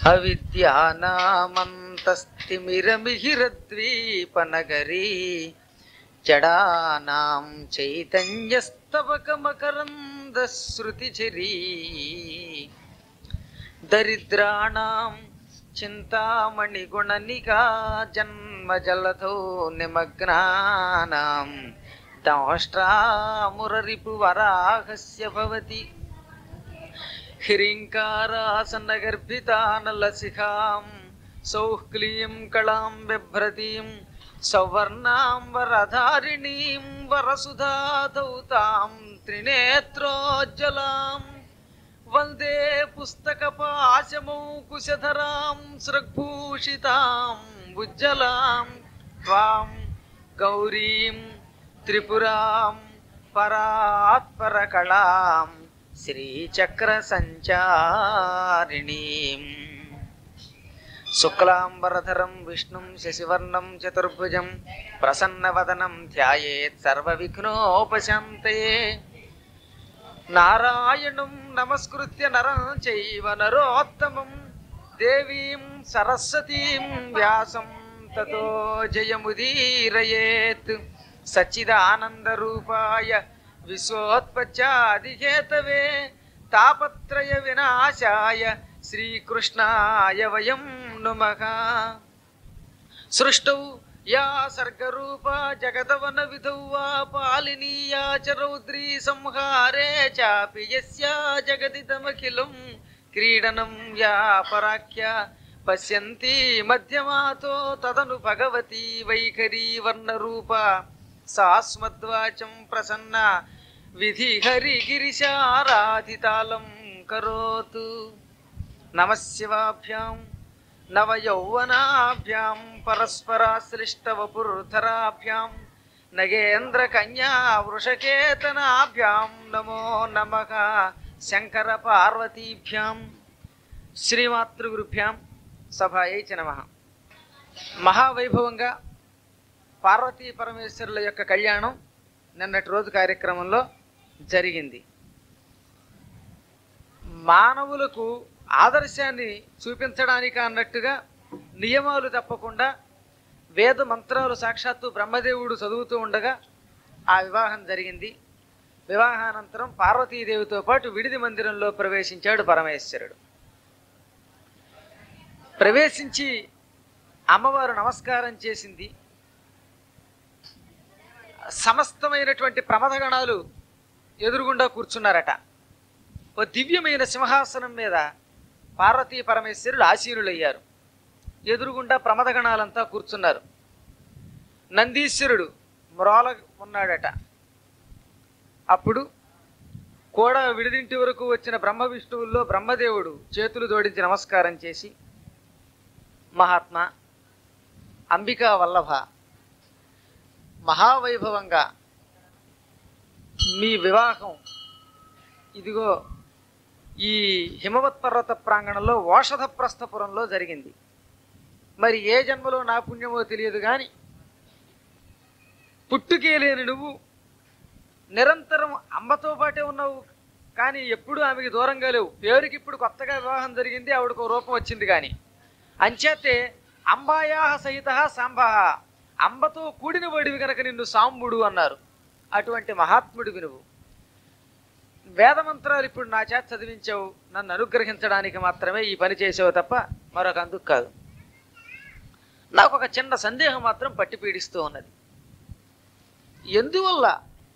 అవిద్యానామంతస్తిమిరమిహిరద్వీపనగరీ జడానాం చైతన్యస్తవకమకరందశ్రుతిచరీ దరిద్రాణం చింతామణిగుణనికా జన్మజలధో నిమగ్నానాం దంష్ట్రామురరిపువరాహస్య భవతి హ్రీంకారాసన్నగర్భితానలసిఖాం సౌఃక్లీం కళాం బిభ్రతీం సౌవర్ణాం వరధారిణీం వరసుధాదౌతాం త్రినేత్రోజ్జలాం వందే పుస్తకపాశమౌకుశధరాం సృగ్భూషితాం ఉజ్జలాం త్వాం గౌరీం త్రిపురాం పరాత్పరకళాం శ్రీచక్ర సంచారిణీం శుక్లాంబరధరం విష్ణుం శశివర్ణం చతుర్భుజం ప్రసన్నవదనం ధ్యాయేత్ సర్వవిఘ్నోపశాంతయే నారాయణం నమస్కృత్య నరం చైవ నరోత్తమం దేవీం సరస్వతీం వ్యాసం తతో జయముదీరయేత్ సచ్చిదానందరూపాయ విశ్వోత్పత్యాదిహేతవే తాపత్రయ వినాశాయ శ్రీకృష్ణాయ వయం నుమః సృష్టౌ యా సర్గరూపా జగదవన విధౌ వా పాలినీయా చ రౌద్రీ సంహారే చాపి యస్యా జగదిదమఖిలం క్రీడనం యా పరాఖ్య పశ్యంతి మధ్యమాతో తదను భగవతి వైఖరీ వర్ణరూప సాస్మద్వాచం ప్రసన్న విధి హరి గిరిశారాధితాళం కరోతు నమశివాభ్యాం నవయౌవనాభ్యాం పరస్పరాశ్లిష్టవపుర్ధరాభ్యాం నగేంద్ర కన్యా వృషకేతనాభ్యాం నమో నమ శంకర పార్వతీభ్యాం శ్రీమాతృగురుభ్యాం సభాయై చ నమ మహావైభవంగా పార్వతీ పరమేశ్వరుల యొక్క కళ్యాణం నిన్నటి రోజు కార్యక్రమంలో జరిగింది మానవులకు ఆదర్శాన్ని చూపించడానికి అన్నట్టుగా నియమాలు తప్పకుండా వేద మంత్రాలు సాక్షాత్తు బ్రహ్మదేవుడు చదువుతూ ఉండగా ఆ వివాహం జరిగింది వివాహానంతరం పార్వతీదేవితో పాటు విడిది మందిరంలో ప్రవేశించాడు పరమేశ్వరుడు ప్రవేశించి అమ్మవారు నమస్కారం చేసింది సమస్తమైనటువంటి ప్రమథగణాలు ఎదురుగుండా కూర్చున్నారట ఓ దివ్యమైన సింహాసనం మీద పార్వతీ పరమేశ్వరుడు ఆసీనులయ్యారు ఎదురుగుండా ప్రమథగణాలంతా కూర్చున్నారు నందీశ్వరుడు మ్రోల ఉన్నాడట అప్పుడు కూడా విడిదింటి వరకు వచ్చిన బ్రహ్మ విష్ణువుల్లో బ్రహ్మదేవుడు చేతులు జోడించి నమస్కారం చేసి మహాత్మా అంబికా వల్లభ మహావైభవంగా మీ వివాహం ఇదిగో ఈ హిమవత్ పర్వత ప్రాంగణంలో ఓషధప్రస్థపురంలో జరిగింది మరి ఏ జన్మలో నా పుణ్యమో తెలియదు కానీ పుట్టుకే లేని నువ్వు నిరంతరం అమ్మతో పాటే ఉన్నావు కానీ ఎప్పుడు ఆమెకి దూరంగా లేవు పేరుకి ఇప్పుడు కొత్తగా వివాహం జరిగింది ఆవిడకు ఓ రూపం వచ్చింది కానీ అంచేతే అంబాయా సహిత సాంబ అంబతో కూడిన వాడివి కనుక నిన్ను సాంబుడు అన్నారు అటువంటి మహాత్ముడివి నువ్వు వేదమంత్రాలు ఇప్పుడు నా చేత చదివించావు నన్ను అనుగ్రహించడానికి మాత్రమే ఈ పని చేసావు తప్ప మరొక అందుకు కాదు నాకు ఒక చిన్న సందేహం మాత్రం పట్టి పీడిస్తూ ఉన్నది ఎందువల్ల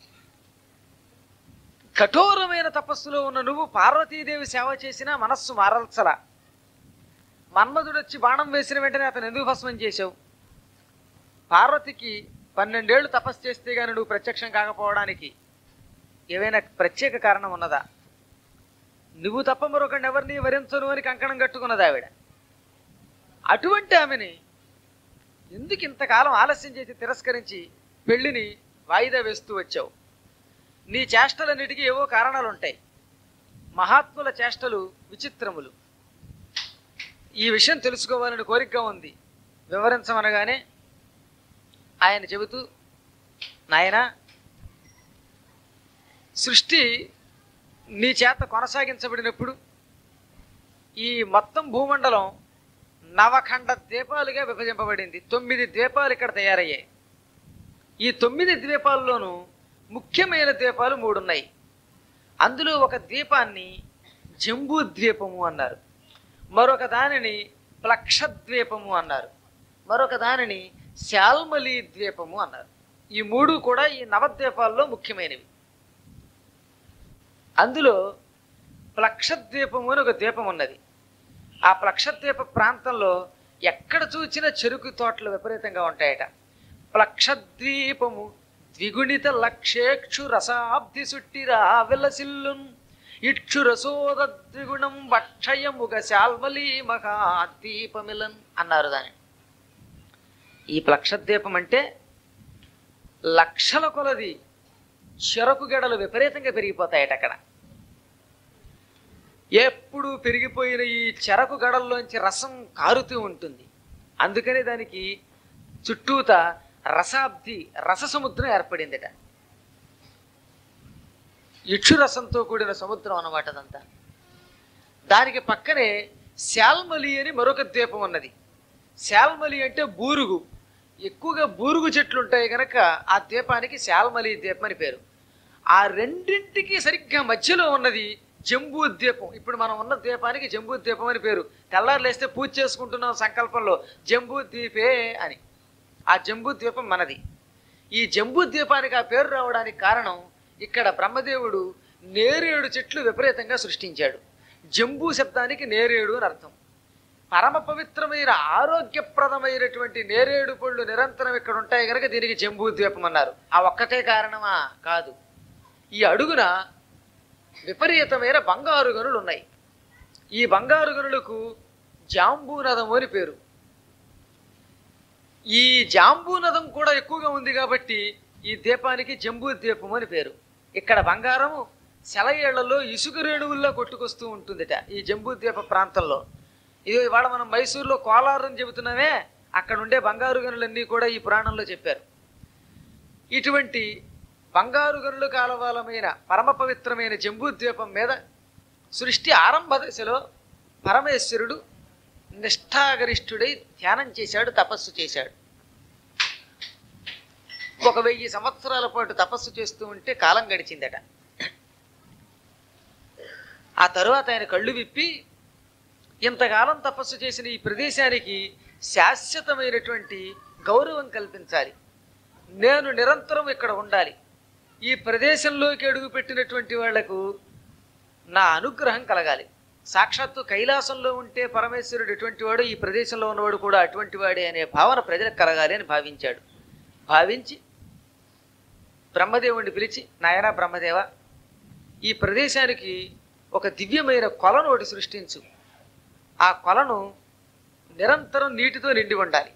కఠోరమైన తపస్సులో ఉన్న నువ్వు పార్వతీదేవి సేవ చేసినా మనస్సు మారల్సలా మన్మధుడు వచ్చి బాణం వేసిన వెంటనే అతను ఎందుకు భస్మం చేశావు పార్వతికి పన్నెండేళ్లు తపస్సు చేస్తే గాని నువ్వు ప్రత్యక్షం కాకపోవడానికి ఏవైనా ప్రత్యేక కారణం ఉన్నదా నువ్వు తప్ప మరొకరిని ఎవరిని వరించను అని కంకణం కట్టుకున్నది ఆవిడ అటువంటి ఆమెని ఎందుకు ఇంతకాలం ఆలస్యం చేసి తిరస్కరించి పెళ్లిని వాయిదా వేస్తూ వచ్చావు నీ చేష్టలన్నిటికీ ఏవో కారణాలు ఉంటాయి మహాత్ముల చేష్టలు విచిత్రములు ఈ విషయం తెలుసుకోవాలని కోరికగా ఉంది వివరించమనగానే ఆయన చెబుతూ నాయనా సృష్టి నీ చేత కొనసాగించబడినప్పుడు ఈ మొత్తం భూమండలం నవఖండ ద్వీపాలుగా విభజింపబడింది తొమ్మిది ద్వీపాలు ఇక్కడ తయారయ్యాయి ఈ తొమ్మిది ద్వీపాల్లోనూ ముఖ్యమైన ద్వీపాలు మూడు ఉన్నాయి అందులో ఒక ద్వీపాన్ని జంబూ ద్వీపము అన్నారు మరొక దానిని ప్లక్షద్వీపము అన్నారు మరొక దానిని శాల్మలి ద్వీపము అన్నారు ఈ మూడు కూడా ఈ నవద్వీపాల్లో ముఖ్యమైనవి అందులో ప్లక్షద్వీపము అని ఒక ద్వీపం ఉన్నది ఆ ప్లక్షద్వీప ప్రాంతంలో ఎక్కడ చూసినా చెరుకు తోటలు విపరీతంగా ఉంటాయట ప్లక్షద్వీపము ద్విగుణిత లక్షేక్షు రసాబ్ది సుట్టిరా విలసిల్లున్ ఇక్షు రసోద ద్విగుణం వక్షయముగ శాల్మలి మహాద్వీపమిలన్ అన్నారు దాని ఈ ప్లక్షద్వీపం అంటే లక్షల కొలది చెరకు గడలు విపరీతంగా పెరిగిపోతాయట అక్కడ ఎప్పుడు పెరిగిపోయిన ఈ చెరకు గడల్లోంచి రసం కారుతూ ఉంటుంది అందుకనే దానికి చుట్టూత రసాబ్ది రస సముద్రం ఏర్పడిందిట ఇక్షు రసంతో కూడిన సముద్రం అన్నమాట అదంతా దానికి పక్కనే శాల్మలి అని మరొక ద్వీపం ఉన్నది శాల్మలి అంటే బూరుగు ఎక్కువగా బూరుగు చెట్లు ఉంటాయి కనుక ఆ ద్వీపానికి శాల్మలి ద్వీపం అని పేరు ఆ రెండింటికి సరిగ్గా మధ్యలో ఉన్నది జంబూ ద్వీపం ఇప్పుడు మనం ఉన్న ద్వీపానికి జంబూ ద్వీపం అని పేరు తెల్లారు లేస్తే పూజ చేసుకుంటున్నాం సంకల్పంలో జంబూ ద్వీపే అని ఆ జంబూ ద్వీపం మనది ఈ జంబూ ద్వీపానికి ఆ పేరు రావడానికి కారణం ఇక్కడ బ్రహ్మదేవుడు నేరేడు చెట్లు విపరీతంగా సృష్టించాడు జంబూ శబ్దానికి నేరేడు అని అర్థం పరమ పవిత్రమైన ఆరోగ్యప్రదమైనటువంటి నేరేడు పళ్ళు నిరంతరం ఇక్కడ ఉంటాయి కనుక దీనికి జంబూ ద్వీపం అన్నారు ఆ ఒక్కటే కారణమా కాదు ఈ అడుగున విపరీతమైన బంగారు గనులు ఉన్నాయి ఈ బంగారు గనులకు జాంబూనదము అని పేరు ఈ జాంబూనదం కూడా ఎక్కువగా ఉంది కాబట్టి ఈ ద్వీపానికి జంబూ ద్వీపం అని పేరు ఇక్కడ బంగారము సెలయేళ్లలో ఇసుక రేణువుల్లో కొట్టుకొస్తూ ఉంటుందిట ఈ జంబూ ద్వీప ప్రాంతంలో ఇది ఇవాళ మనం మైసూరులో కోలారు అని చెబుతున్నామే అక్కడ ఉండే బంగారు గనులన్నీ కూడా ఈ పురాణంలో చెప్పారు ఇటువంటి బంగారు గనుల కాలవాలమైన పరమ పవిత్రమైన జంబూ ద్వీపం మీద సృష్టి ఆరంభ దశలో పరమేశ్వరుడు నిష్ఠాగరిష్ఠుడై ధ్యానం చేశాడు తపస్సు చేశాడు ఒక వెయ్యి సంవత్సరాల పాటు తపస్సు చేస్తూ ఉంటే కాలం గడిచిందట ఆ తరువాత ఆయన కళ్ళు విప్పి ఇంతకాలం తపస్సు చేసిన ఈ ప్రదేశానికి శాశ్వతమైనటువంటి గౌరవం కల్పించాలి నేను నిరంతరం ఇక్కడ ఉండాలి ఈ ప్రదేశంలోకి అడుగుపెట్టినటువంటి వాళ్లకు నా అనుగ్రహం కలగాలి సాక్షాత్తు కైలాసంలో ఉంటే పరమేశ్వరుడు ఎటువంటి వాడు ఈ ప్రదేశంలో ఉన్నవాడు కూడా అటువంటి వాడే అనే భావన ప్రజలకు కలగాలి అని భావించాడు భావించి బ్రహ్మదేవుడిని పిలిచి నాయనా బ్రహ్మదేవ ఈ ప్రదేశానికి ఒక దివ్యమైన కొలను ఒకటి సృష్టించు ఆ కొలను నిరంతరం నీటితో నిండి ఉండాలి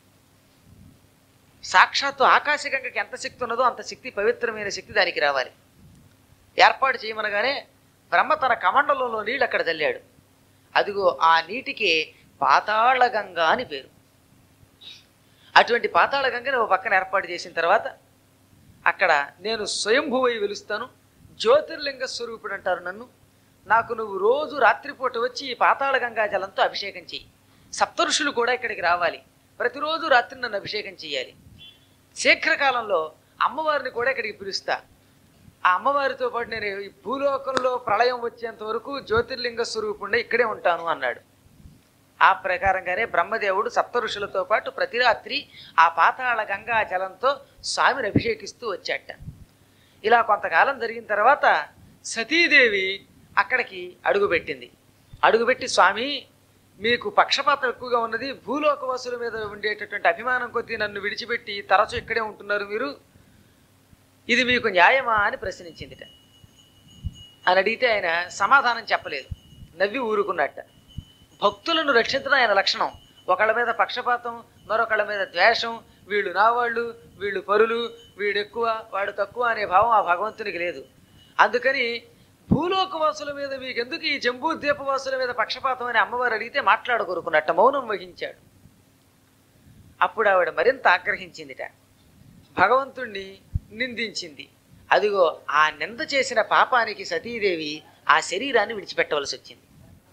సాక్షాత్తు ఆకాశగంగకి ఎంత శక్తి ఉన్నదో అంత శక్తి పవిత్రమైన శక్తి దానికి రావాలి ఏర్పాటు చేయమనగానే బ్రహ్మ తన కమండలంలో నీళ్ళు అక్కడ చల్లాడు అదిగో ఆ నీటికి పాతాళగంగ అని పేరు అటువంటి పాతాళగంగని ఒక పక్కన ఏర్పాటు చేసిన తర్వాత అక్కడ నేను స్వయంభువై వెలుస్తాను జ్యోతిర్లింగ స్వరూపుడు అంటారు నన్ను నాకు నువ్వు రోజు రాత్రిపూట వచ్చి ఈ పాతాళ గంగా జలంతో అభిషేకం చెయ్యి సప్తఋషులు కూడా ఇక్కడికి రావాలి ప్రతిరోజు రాత్రి నన్ను అభిషేకం చేయాలి శీఘ్రకాలంలో అమ్మవారిని కూడా ఇక్కడికి పిలుస్తా ఆ అమ్మవారితో పాటు నేను ఈ భూలోకంలో ప్రళయం వచ్చేంత వరకు జ్యోతిర్లింగ స్వరూపుండే ఇక్కడే ఉంటాను అన్నాడు ఆ ప్రకారంగానే బ్రహ్మదేవుడు సప్తఋషులతో పాటు ప్రతి రాత్రి ఆ పాతాళ గంగా జలంతో స్వామిని అభిషేకిస్తూ వచ్చాట ఇలా కొంతకాలం జరిగిన తర్వాత సతీదేవి అక్కడికి అడుగుపెట్టింది అడుగుపెట్టి స్వామి మీకు పక్షపాతం ఎక్కువగా ఉన్నది భూలోకవాసుల మీద ఉండేటటువంటి అభిమానం కొద్దీ నన్ను విడిచిపెట్టి తరచు ఇక్కడే ఉంటున్నారు మీరు ఇది మీకు న్యాయమా అని ప్రశ్నించిందిట అని అడిగితే ఆయన సమాధానం చెప్పలేదు నవ్వి ఊరుకున్నట్ట భక్తులను రక్షించడం ఆయన లక్షణం ఒకళ్ళ మీద పక్షపాతం మరొకళ్ళ మీద ద్వేషం వీళ్ళు నా వాళ్ళు వీళ్ళు పరులు వీడు ఎక్కువ వాడు తక్కువ అనే భావం ఆ భగవంతునికి లేదు అందుకని భూలోకవాసుల మీద మీకెందుకు ఈ జంబూ ద్వీపవాసుల మీద పక్షపాతం అని అమ్మవారు అడిగితే మాట్లాడగొరుకున్నట్ట మౌనం వహించాడు అప్పుడు ఆవిడ మరింత ఆగ్రహించిందిట భగవంతుణ్ణి నిందించింది అదిగో ఆ నింద చేసిన పాపానికి సతీదేవి ఆ శరీరాన్ని విడిచిపెట్టవలసి వచ్చింది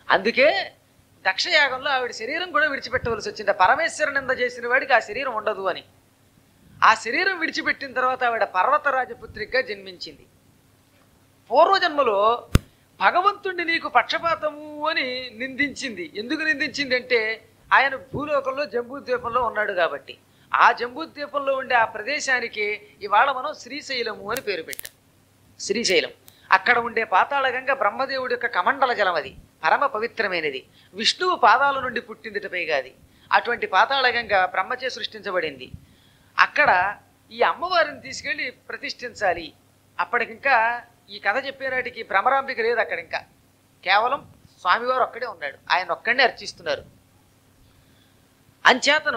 అందుకే దక్షయాగంలో ఆవిడ శరీరం కూడా విడిచిపెట్టవలసి వచ్చింది ఆ పరమేశ్వర నింద చేసిన వాడికి ఆ శరీరం ఉండదు అని ఆ శరీరం విడిచిపెట్టిన తర్వాత ఆవిడ పర్వతరాజపుత్రిగా జన్మించింది పూర్వజన్మలో భగవంతుణ్ణి నీకు పక్షపాతము అని నిందించింది ఎందుకు నిందించింది అంటే ఆయన భూలోకంలో జంబూద్వీపంలో ఉన్నాడు కాబట్టి ఆ జంబూద్వీపంలో ఉండే ఆ ప్రదేశానికి ఇవాళ మనం శ్రీశైలము అని పేరు పెట్టాం శ్రీశైలం అక్కడ ఉండే పాతాళగంగ బ్రహ్మదేవుడి యొక్క కమండల జలం అది పరమ పవిత్రమైనది విష్ణువు పాదాల నుండి పుట్టిందిట పైగా అది అటువంటి పాతాళగంగ బ్రహ్మచే సృష్టించబడింది అక్కడ ఈ అమ్మవారిని తీసుకెళ్ళి ప్రతిష్ఠించాలి అప్పటికింకా ఈ కథ చెప్పే నాటికి భ్రమరాంబిక లేదు అక్కడ ఇంకా కేవలం స్వామివారు ఒక్కడే ఉన్నాడు ఆయన ఒక్కడినే అర్చిస్తున్నారు అంచేతను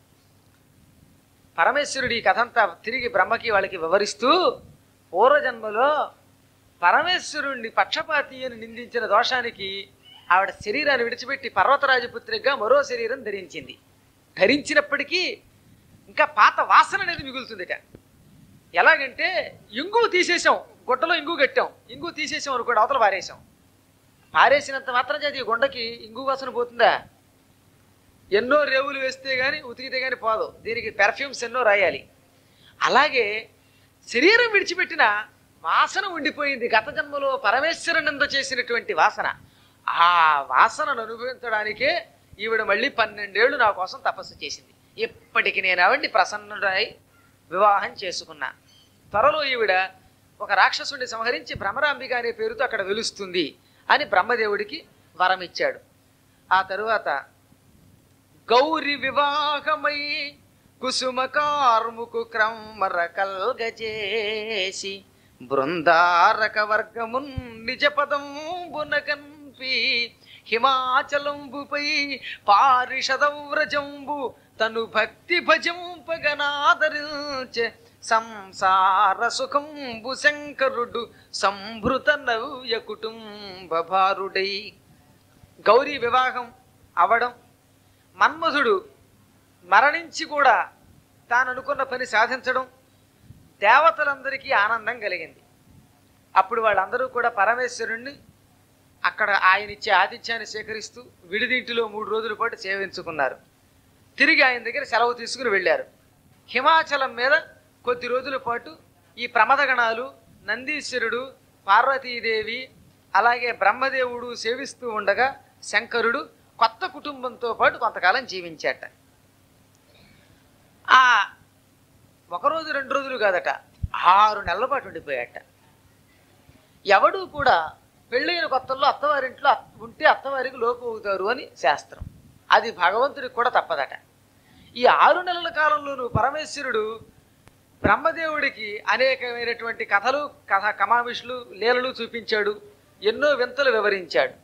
పరమేశ్వరుడు ఈ కథ అంతా తిరిగి బ్రహ్మకి వాళ్ళకి వివరిస్తూ పూర్వజన్మలో పరమేశ్వరుణ్ణి పక్షపాతి అని నిందించిన దోషానికి ఆవిడ శరీరాన్ని విడిచిపెట్టి పర్వతరాజపుత్రిగా మరో శరీరం ధరించింది ధరించినప్పటికీ ఇంకా పాత వాసన అనేది మిగులుతుందిట ఎలాగంటే ఇంగు తీసేసాం గుడ్డలో ఇంగు కట్టాం ఇంగు తీసేసాం అనుకోండి అవతల పారేసాం పారేసినంత మాత్రం చేతి ఈ గుండకి ఇంగు వాసన పోతుందా ఎన్నో రేవులు వేస్తే గాని ఉతికితే గాని పోదు దీనికి పెర్ఫ్యూమ్స్ ఎన్నో రాయాలి అలాగే శరీరం విడిచిపెట్టిన వాసన ఉండిపోయింది గత జన్మలో పరమేశ్వరునందు చేసినటువంటి వాసన ఆ వాసనను అనుభవించడానికే ఈవిడ మళ్ళీ పన్నెండేళ్లు నా కోసం తపస్సు చేసింది ఇప్పటికి నేను ఆవిడ్ని ప్రసన్నుడై వివాహం చేసుకున్నా త్వరలో ఈవిడ ఒక రాక్షసుడిని సంహరించి భ్రమరాంబిక అనే పేరుతో అక్కడ వెలుస్తుంది అని బ్రహ్మదేవుడికి వరం ఇచ్చాడు ఆ తరువాత గౌరి వివాహమై కుసుమ కార్ముకు క్రమ్మర కల్గజేసి బృందారక వర్గమున్ నిజ పదంబున కన్పి హిమాచలంబుపై పారిషదవ్రజంబు తను భక్తి భజంపగనాదరించే సంసార సుఖంబు శంకరుడు సంభృత నవ్య కుటుంబ భారుడై గౌరీ వివాహం అవడం మన్మధుడు మరణించి కూడా తాను అనుకున్న పని సాధించడం దేవతలందరికీ ఆనందం కలిగింది అప్పుడు వాళ్ళందరూ కూడా పరమేశ్వరుణ్ణి అక్కడ ఆయన ఇచ్చే ఆతిథ్యాన్ని స్వీకరిస్తూ విడిదింటిలో మూడు రోజుల పాటు సేవించుకున్నారు తిరిగి ఆయన దగ్గర సెలవు తీసుకుని వెళ్ళారు హిమాచలం మీద కొద్ది రోజుల పాటు ఈ ప్రమదగణాలు నందీశ్వరుడు పార్వతీదేవి అలాగే బ్రహ్మదేవుడు సేవిస్తూ ఉండగా శంకరుడు కొత్త కుటుంబంతో పాటు కొంతకాలం జీవించాట ఆ ఒక రోజు రెండు రోజులు కాదట ఆరు నెలల పాటు ఉండిపోయాట ఎవడు కూడా పెళ్ళైన కొత్తల్లో అత్తవారింట్లో అత్త- ఉంటే అత్తవారికి లోపు అవుతారు అని శాస్త్రం అది భగవంతుడికి కూడా తప్పదట ఈ ఆరు నెలల కాలంలోనూ పరమేశ్వరుడు బ్రహ్మదేవుడికి అనేకమైనటువంటి కథలు కథ కమావిషులు లీలలు చూపించాడు ఎన్నో వింతలు వివరించాడు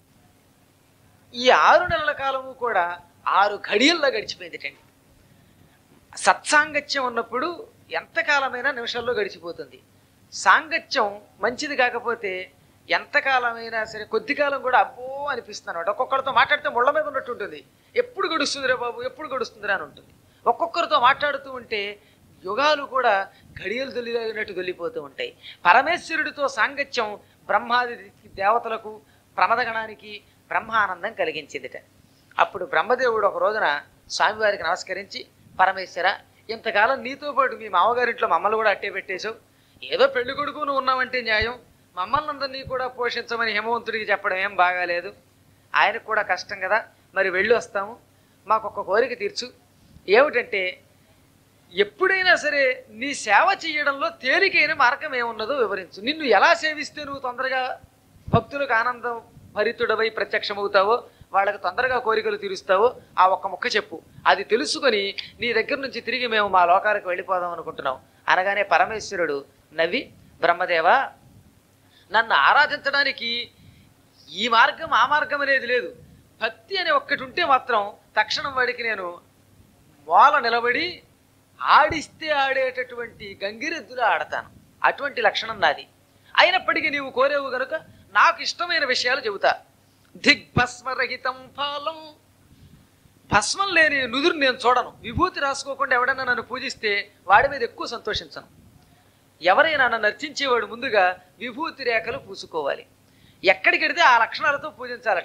ఈ ఆరు నెలల కాలము కూడా ఆరు ఘడియల్లో గడిచిపోయిందిటండి సత్సాంగత్యం ఉన్నప్పుడు ఎంతకాలమైనా నిమిషాల్లో గడిచిపోతుంది సాంగత్యం మంచిది కాకపోతే ఎంతకాలమైనా సరే కొద్ది కాలం కూడా అబ్బో అనిపిస్తుంది అనమాట ఒక్కొక్కరితో మాట్లాడితే ముళ్ళ మీద ఉన్నట్టు ఉంటుంది ఎప్పుడు గడుస్తుందిరా బాబు ఎప్పుడు గడుస్తుందిరా అని ఉంటుంది ఒక్కొక్కరితో మాట్లాడుతూ ఉంటే యుగాలు కూడా ఘడియలు దొల్లినట్టు దొల్లిపోతూ ఉంటాయి పరమేశ్వరుడితో సాంగత్యం బ్రహ్మాది దేవతలకు ప్రమదగణానికి బ్రహ్మానందం కలిగించిందిట అప్పుడు బ్రహ్మదేవుడు ఒక రోజున స్వామివారికి నమస్కరించి పరమేశ్వర ఇంతకాలం నీతో పాటు మీ మామగారింట్లో మమ్మల్ని కూడా అట్టే పెట్టేశావు ఏదో పెళ్లి కొడుకు నువ్వు ఉన్నావంటే న్యాయం మమ్మల్ని అందరినీ కూడా పోషించమని హేమవంతుడికి చెప్పడం ఏం బాగాలేదు ఆయనకు కూడా కష్టం కదా మరి వెళ్ళి వస్తాము మాకు ఒక కోరిక తీర్చు ఏమిటంటే ఎప్పుడైనా సరే నీ సేవ చేయడంలో తేలికైన మార్గం ఏమున్నదో వివరించు నిన్ను ఎలా సేవిస్తే నువ్వు తొందరగా భక్తులకు ఆనందం భరితుడవై ప్రత్యక్షమవుతావో వాళ్ళకి తొందరగా కోరికలు తీరుస్తావో ఆ ఒక్క ముక్క చెప్పు అది తెలుసుకొని నీ దగ్గర నుంచి తిరిగి మేము మా లోకాలకు వెళ్ళిపోదాం అనుకుంటున్నాం అనగానే పరమేశ్వరుడు నవ్వి బ్రహ్మదేవ నన్ను ఆరాధించడానికి ఈ మార్గం ఆ మార్గం అనేది లేదు భక్తి అనే ఒక్కటి ఉంటే మాత్రం తక్షణం వాడికి నేను మూల నిలబడి ఆడిస్తే ఆడేటటువంటి గంగిరెద్దులా ఆడతాను అటువంటి లక్షణం నాది అయినప్పటికీ నీవు కోరేవు గనుక నాకు ఇష్టమైన విషయాలు చెబుతా దిగ్భస్మరహితం ఫలం భస్మం లేని నుదురు నేను చూడను విభూతి రాసుకోకుండా ఎవడన్నా నన్ను పూజిస్తే వాడి మీద ఎక్కువ సంతోషించను ఎవరైనా నన్ను అర్చించేవాడు ముందుగా విభూతి రేఖలు పూసుకోవాలి ఎక్కడికెడితే ఆ లక్షణాలతో పూజించాలట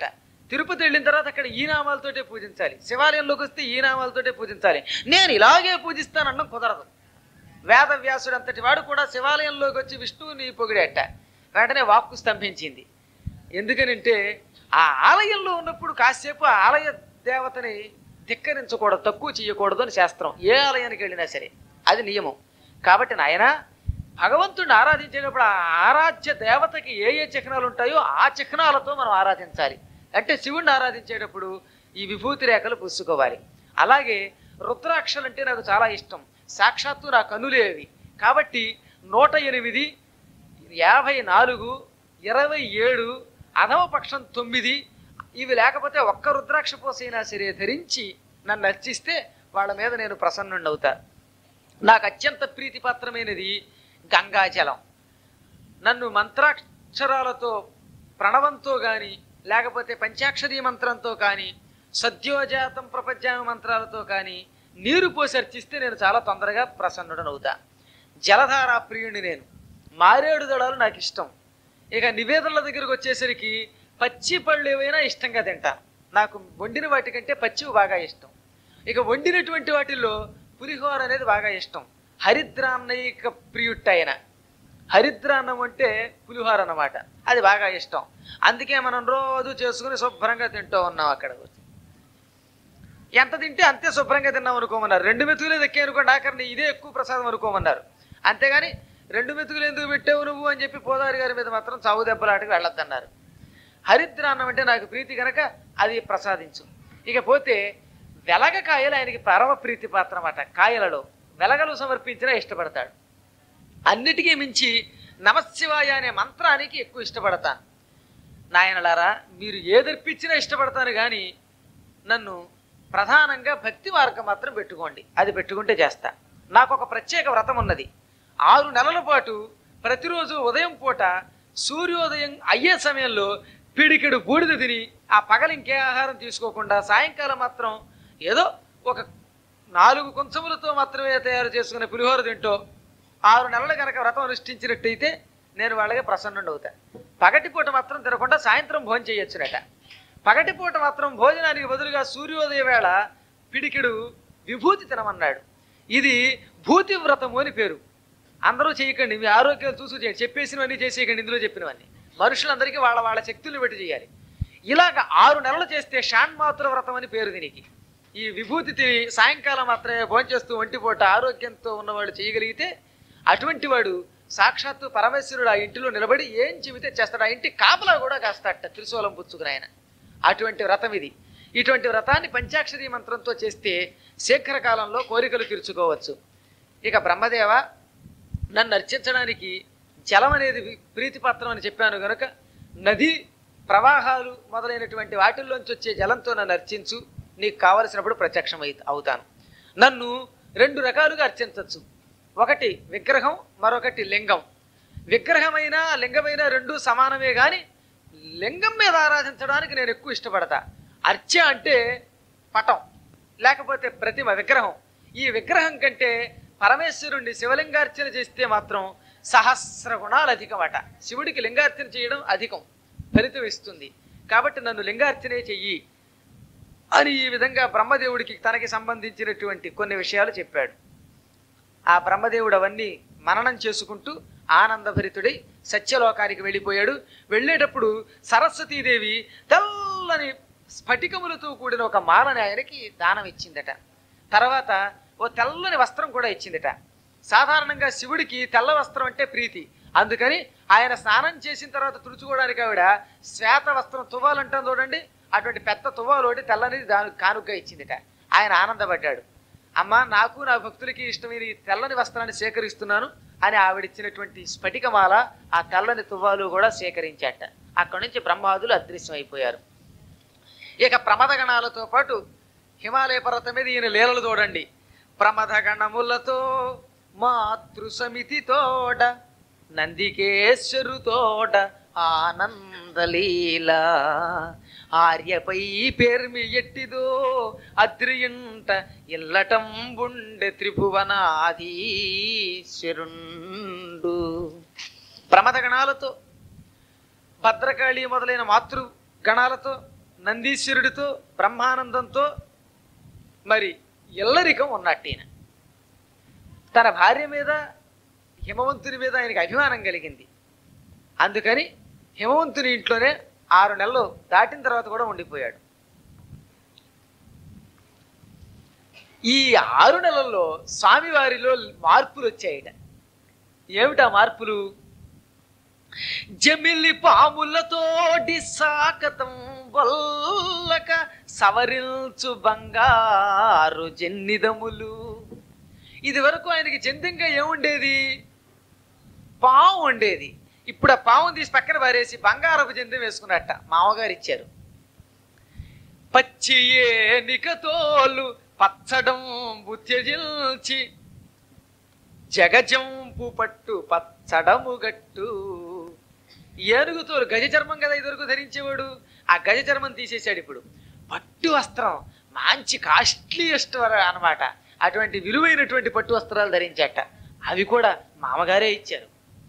తిరుపతి వెళ్ళిన తర్వాత అక్కడ ఈ నామాలతోటే పూజించాలి శివాలయంలోకి వస్తే ఈ నామాలతోటే పూజించాలి నేను ఇలాగే పూజిస్తానన్నం కుదరదు వేదవ్యాసుడు అంతటి వాడు కూడా శివాలయంలోకి వచ్చి విష్ణువుని పొగిడేట వెంటనే వాక్కు స్తంభించింది ఎందుకనంటే ఆ ఆలయంలో ఉన్నప్పుడు కాసేపు ఆ ఆలయ దేవతని ధిక్కరించకూడదు తక్కువ చేయకూడదు అని శాస్త్రం ఏ ఆలయానికి వెళ్ళినా సరే అది నియమం కాబట్టి నాయన భగవంతుడిని ఆరాధించేటప్పుడు ఆ ఆరాధ్య దేవతకి ఏ ఏ చిహ్నాలు ఉంటాయో ఆ చిహ్నాలతో మనం ఆరాధించాలి అంటే శివుణ్ణి ఆరాధించేటప్పుడు ఈ విభూతి రేఖలు పూసుకోవాలి అలాగే రుద్రాక్షలు అంటే నాకు చాలా ఇష్టం సాక్షాత్తు నా కనులే అవి కాబట్టి నూట ఎనిమిది యాభై నాలుగు ఇరవై ఏడు అధమపక్షం తొమ్మిది ఇవి లేకపోతే ఒక్క రుద్రాక్ష పోసైనా సరే ధరించి నన్ను అర్చిస్తే వాళ్ళ మీద నేను ప్రసన్నుండి అవుతా నాకు అత్యంత ప్రీతిపాత్రమైనది గంగాజలం నన్ను మంత్రాక్షరాలతో ప్రణవంతో కానీ లేకపోతే పంచాక్షరీ మంత్రంతో కానీ సద్యోజాతం ప్రపంచామ మంత్రాలతో కానీ నీరు పోసి అర్చిస్తే నేను చాలా తొందరగా ప్రసన్నుడనవుతా జలధారా ప్రియుడిని నేను మారేడు దళాలు నాకు ఇష్టం ఇక నివేదనల దగ్గరకు వచ్చేసరికి పచ్చి పళ్ళు ఏవైనా ఇష్టంగా తింటాను నాకు వండిన వాటికంటే పచ్చివి బాగా ఇష్టం ఇక వండినటువంటి వాటిల్లో పులిహోర అనేది బాగా ఇష్టం హరిద్రాన్నయిక ప్రియుట్ట ఆయన హరిద్రాన్నం అంటే పులిహోర అన్నమాట అది బాగా ఇష్టం అందుకే మనం రోజు చేసుకుని శుభ్రంగా తింటూ ఉన్నాం అక్కడ ఎంత తింటే అంతే శుభ్రంగా తిన్నాం అనుకోమన్నారు రెండు మెతుకులే దక్కే అనుకోండి ఆఖరిని ఇదే ఎక్కువ ప్రసాదం అనుకోమన్నారు అంతేగాని రెండు మెతుకులు ఎందుకు పెట్టావు నువ్వు అని చెప్పి పోదారి గారి మీద మాత్రం చావు దెబ్బలాటకి వెళ్ళొద్దన్నారు హరిద్రాన్నం అంటే నాకు ప్రీతి కనుక అది ప్రసాదించు ఇకపోతే వెలగ కాయలు ఆయనకి పరమ ప్రీతి పాత్ర అన్నమాట కాయలలో వెలగలు సమర్పించినా ఇష్టపడతాడు అన్నిటికీ మించి నమశివాయ అనే మంత్రానికి ఎక్కువ ఇష్టపడతాను నాయనలారా మీరు ఏదర్పించినా ఇష్టపడతాను కానీ నన్ను ప్రధానంగా భక్తి మార్గం మాత్రం పెట్టుకోండి అది పెట్టుకుంటే చేస్తా నాకు ఒక ప్రత్యేక వ్రతం ఉన్నది ఆరు నెలల పాటు ప్రతిరోజు ఉదయం పూట సూర్యోదయం అయ్యే సమయంలో పిడికిడు బూడిద తిని ఆ పగలు ఇంకే ఆహారం తీసుకోకుండా సాయంకాలం మాత్రం ఏదో ఒక నాలుగు కొంచెములతో మాత్రమే తయారు చేసుకునే పులిహోర తింటూ ఆరు నెలలు కనుక వ్రతం అనుష్ఠించినట్టయితే నేను వాళ్ళకి ప్రసన్నుండి అవుతా పగటిపూట మాత్రం తినకుండా సాయంత్రం భోజనం చేయొచ్చునట పగటిపూట మాత్రం భోజనానికి బదులుగా సూర్యోదయ వేళ పిడికిడు విభూతి తినమన్నాడు ఇది భూతి వ్రతము అని పేరు అందరూ చేయకండి మీ ఆరోగ్యాలు చూసి చేయండి చెప్పేసినవన్నీ చేసేయకండి ఇందులో చెప్పినవన్నీ మనుషులందరికీ వాళ్ళ వాళ్ళ శక్తులు పెట్టి చేయాలి ఇలాగ ఆరు నెలలు చేస్తే షాన్మాతుల వ్రతం అని పేరు దీనికి ఈ విభూతి తిని సాయంకాలం మాత్రమే భోంచేస్తూ ఒంటిపూట ఆరోగ్యంతో ఉన్నవాడు చేయగలిగితే అటువంటి వాడు సాక్షాత్తు పరమేశ్వరుడు ఆ ఇంటిలో నిలబడి ఏం చెబితే చేస్తాడు ఆ ఇంటి కాపలా కూడా కాస్తాడట త్రిశూలం పుచ్చుకుని ఆయన అటువంటి వ్రతం ఇది ఇటువంటి వ్రతాన్ని పంచాక్షరీ మంత్రంతో చేస్తే శీఘ్రకాలంలో కోరికలు తీర్చుకోవచ్చు ఇక బ్రహ్మదేవ నన్ను అర్చించడానికి జలం అనేది వి- ప్రీతిపాత్రం అని చెప్పాను కనుక నది ప్రవాహాలు మొదలైనటువంటి వాటిల్లోంచి వచ్చే జలంతో నన్ను అర్చించు నీకు కావలసినప్పుడు ప్రత్యక్షం అయి అవుతాను నన్ను రెండు రకాలుగా అర్చించవచ్చు ఒకటి విగ్రహం మరొకటి లింగం విగ్రహమైన లింగమైన రెండు సమానమే కానీ లింగం మీద ఆరాధించడానికి నేను ఎక్కువ ఇష్టపడతా అర్చ అంటే పటం లేకపోతే ప్రతిమ విగ్రహం ఈ విగ్రహం కంటే పరమేశ్వరుణ్ణి శివలింగార్చన చేస్తే మాత్రం సహస్ర గుణాలు అధికమట శివుడికి లింగార్చన చేయడం అధికం ఫలితం ఇస్తుంది కాబట్టి నన్ను లింగార్చనే చెయ్యి అని ఈ విధంగా బ్రహ్మదేవుడికి తనకి సంబంధించినటువంటి కొన్ని విషయాలు చెప్పాడు ఆ బ్రహ్మదేవుడు అవన్నీ మననం చేసుకుంటూ ఆనందభరితుడై సత్యలోకానికి వెళ్ళిపోయాడు వెళ్ళేటప్పుడు సరస్వతీదేవి తెల్లని స్ఫటికములతో కూడిన ఒక మాలని ఆయనకి దానం ఇచ్చిందట తర్వాత ఓ తెల్లని వస్త్రం కూడా ఇచ్చిందట సాధారణంగా శివుడికి తెల్ల వస్త్రం అంటే ప్రీతి అందుకని ఆయన స్నానం చేసిన తర్వాత తుడుచుకోవడానికి ఆవిడ శ్వేత వస్త్రం తువ్వాలంటాం చూడండి అటువంటి పెద్ద తువ్వాలు ఒకటి తెల్లని దాని కానుకగా ఇచ్చిందిట ఆయన ఆనందపడ్డాడు అమ్మ నాకు నా భక్తులకి ఇష్టమైన ఈ తెల్లని వస్త్రాన్ని సేకరిస్తున్నాను అని ఆవిడిచ్చినటువంటి స్ఫటికమాల ఆ తెల్లని తువ్వాలు కూడా సేకరించాట అక్కడి నుంచి బ్రహ్మాదులు అదృశ్యం అయిపోయారు ఇక ప్రమదగణాలతో పాటు హిమాలయ పర్వతం మీద ఈయన లీలలు చూడండి ప్రమదగణములతో మాతృ సమితితోడ నందికేశ్వరుతోడ ఆనందలీల ఆర్యపై పేర్మి ఎట్టిదో అద్రియుంట ఇల్లటం బుండె త్రిభువనాధీశ్వరుండు ప్రమద గణాలతో భద్రకాళి మొదలైన మాతృ గణాలతో నందీశ్వరుడితో బ్రహ్మానందంతో మరి ఇల్లరికం ఉన్నట్టు ఈయన తన భార్య మీద హిమవంతుని మీద ఆయనకి అభిమానం కలిగింది అందుకని హిమవంతుని ఇంట్లోనే ఆరు నెలలు దాటిన తర్వాత కూడా ఉండిపోయాడు ఈ ఆరు నెలల్లో స్వామివారిలో మార్పులు వచ్చాయట ఏమిటా మార్పులు జమిలి పాములతోటి సాకతం వల్లక సవరించు బంగారు జన్నిదములు ఇది వరకు ఆయనకి జంతంగా ఏముండేది పాము ఉండేది ఇప్పుడు ఆ పాము తీసి పక్కన పారేసి బంగారపు జంతం వేసుకున్నట్ట మామగారు ఇచ్చారు పచ్చి ఏనికతోలు పచ్చడం బుత్యజిల్చి జగజంపు పట్టు పచ్చడము గట్టు ఏనుగుతోలు గజ చర్మం కదా ఇదివరకు ధరించేవాడు ఆ గజ చర్మం తీసేశాడు ఇప్పుడు పట్టు వస్త్రం మంచి కాస్ట్లీయెస్ట్ అన్నమాట అటువంటి విలువైనటువంటి పట్టు వస్త్రాలు ధరించాట అవి కూడా మామగారే ఇచ్చారు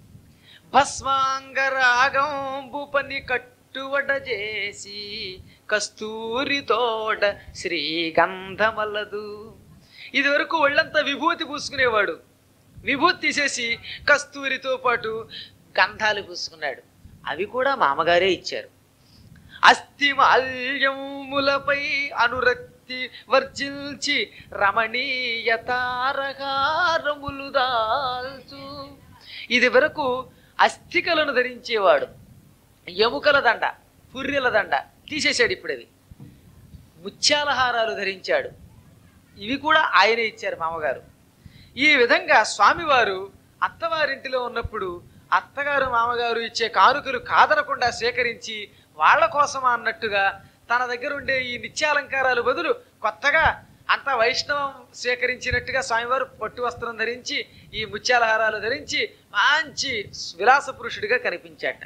భస్మాంగరాగంబు పని కట్టువడ చేసి కస్తూరి తోట శ్రీగంధమల్లదు ఇది వరకు ఒళ్ళంతా విభూతి పూసుకునేవాడు విభూతి తీసేసి కస్తూరితో పాటు గంధాలు పూసుకున్నాడు అవి కూడా మామగారే ఇచ్చారు అస్థి మాల్యములపై అనురక్తి వర్జిల్చి రమణీయ తారకారములు దాల్చు ఇది వరకు అస్థికలను ధరించేవాడు ఎముకల దండ పుర్రెల దండ తీసేశాడు ఇప్పుడు అవి ముత్యాల హారాలు ధరించాడు ఇవి కూడా ఆయనే ఇచ్చారు మామగారు ఈ విధంగా స్వామివారు అత్తవారింటిలో ఉన్నప్పుడు అత్తగారు మామగారు ఇచ్చే కానుకలు కాదనకుండా సేకరించి వాళ్ళ కోసం అన్నట్టుగా తన దగ్గర ఉండే ఈ నిత్యాలంకారాలు బదులు కొత్తగా అంత వైష్ణవం స్వీకరించినట్టుగా స్వామివారు పట్టు వస్త్రం ధరించి ఈ ముత్యాల హారాలు ధరించి మంచి విలాస పురుషుడిగా కనిపించాట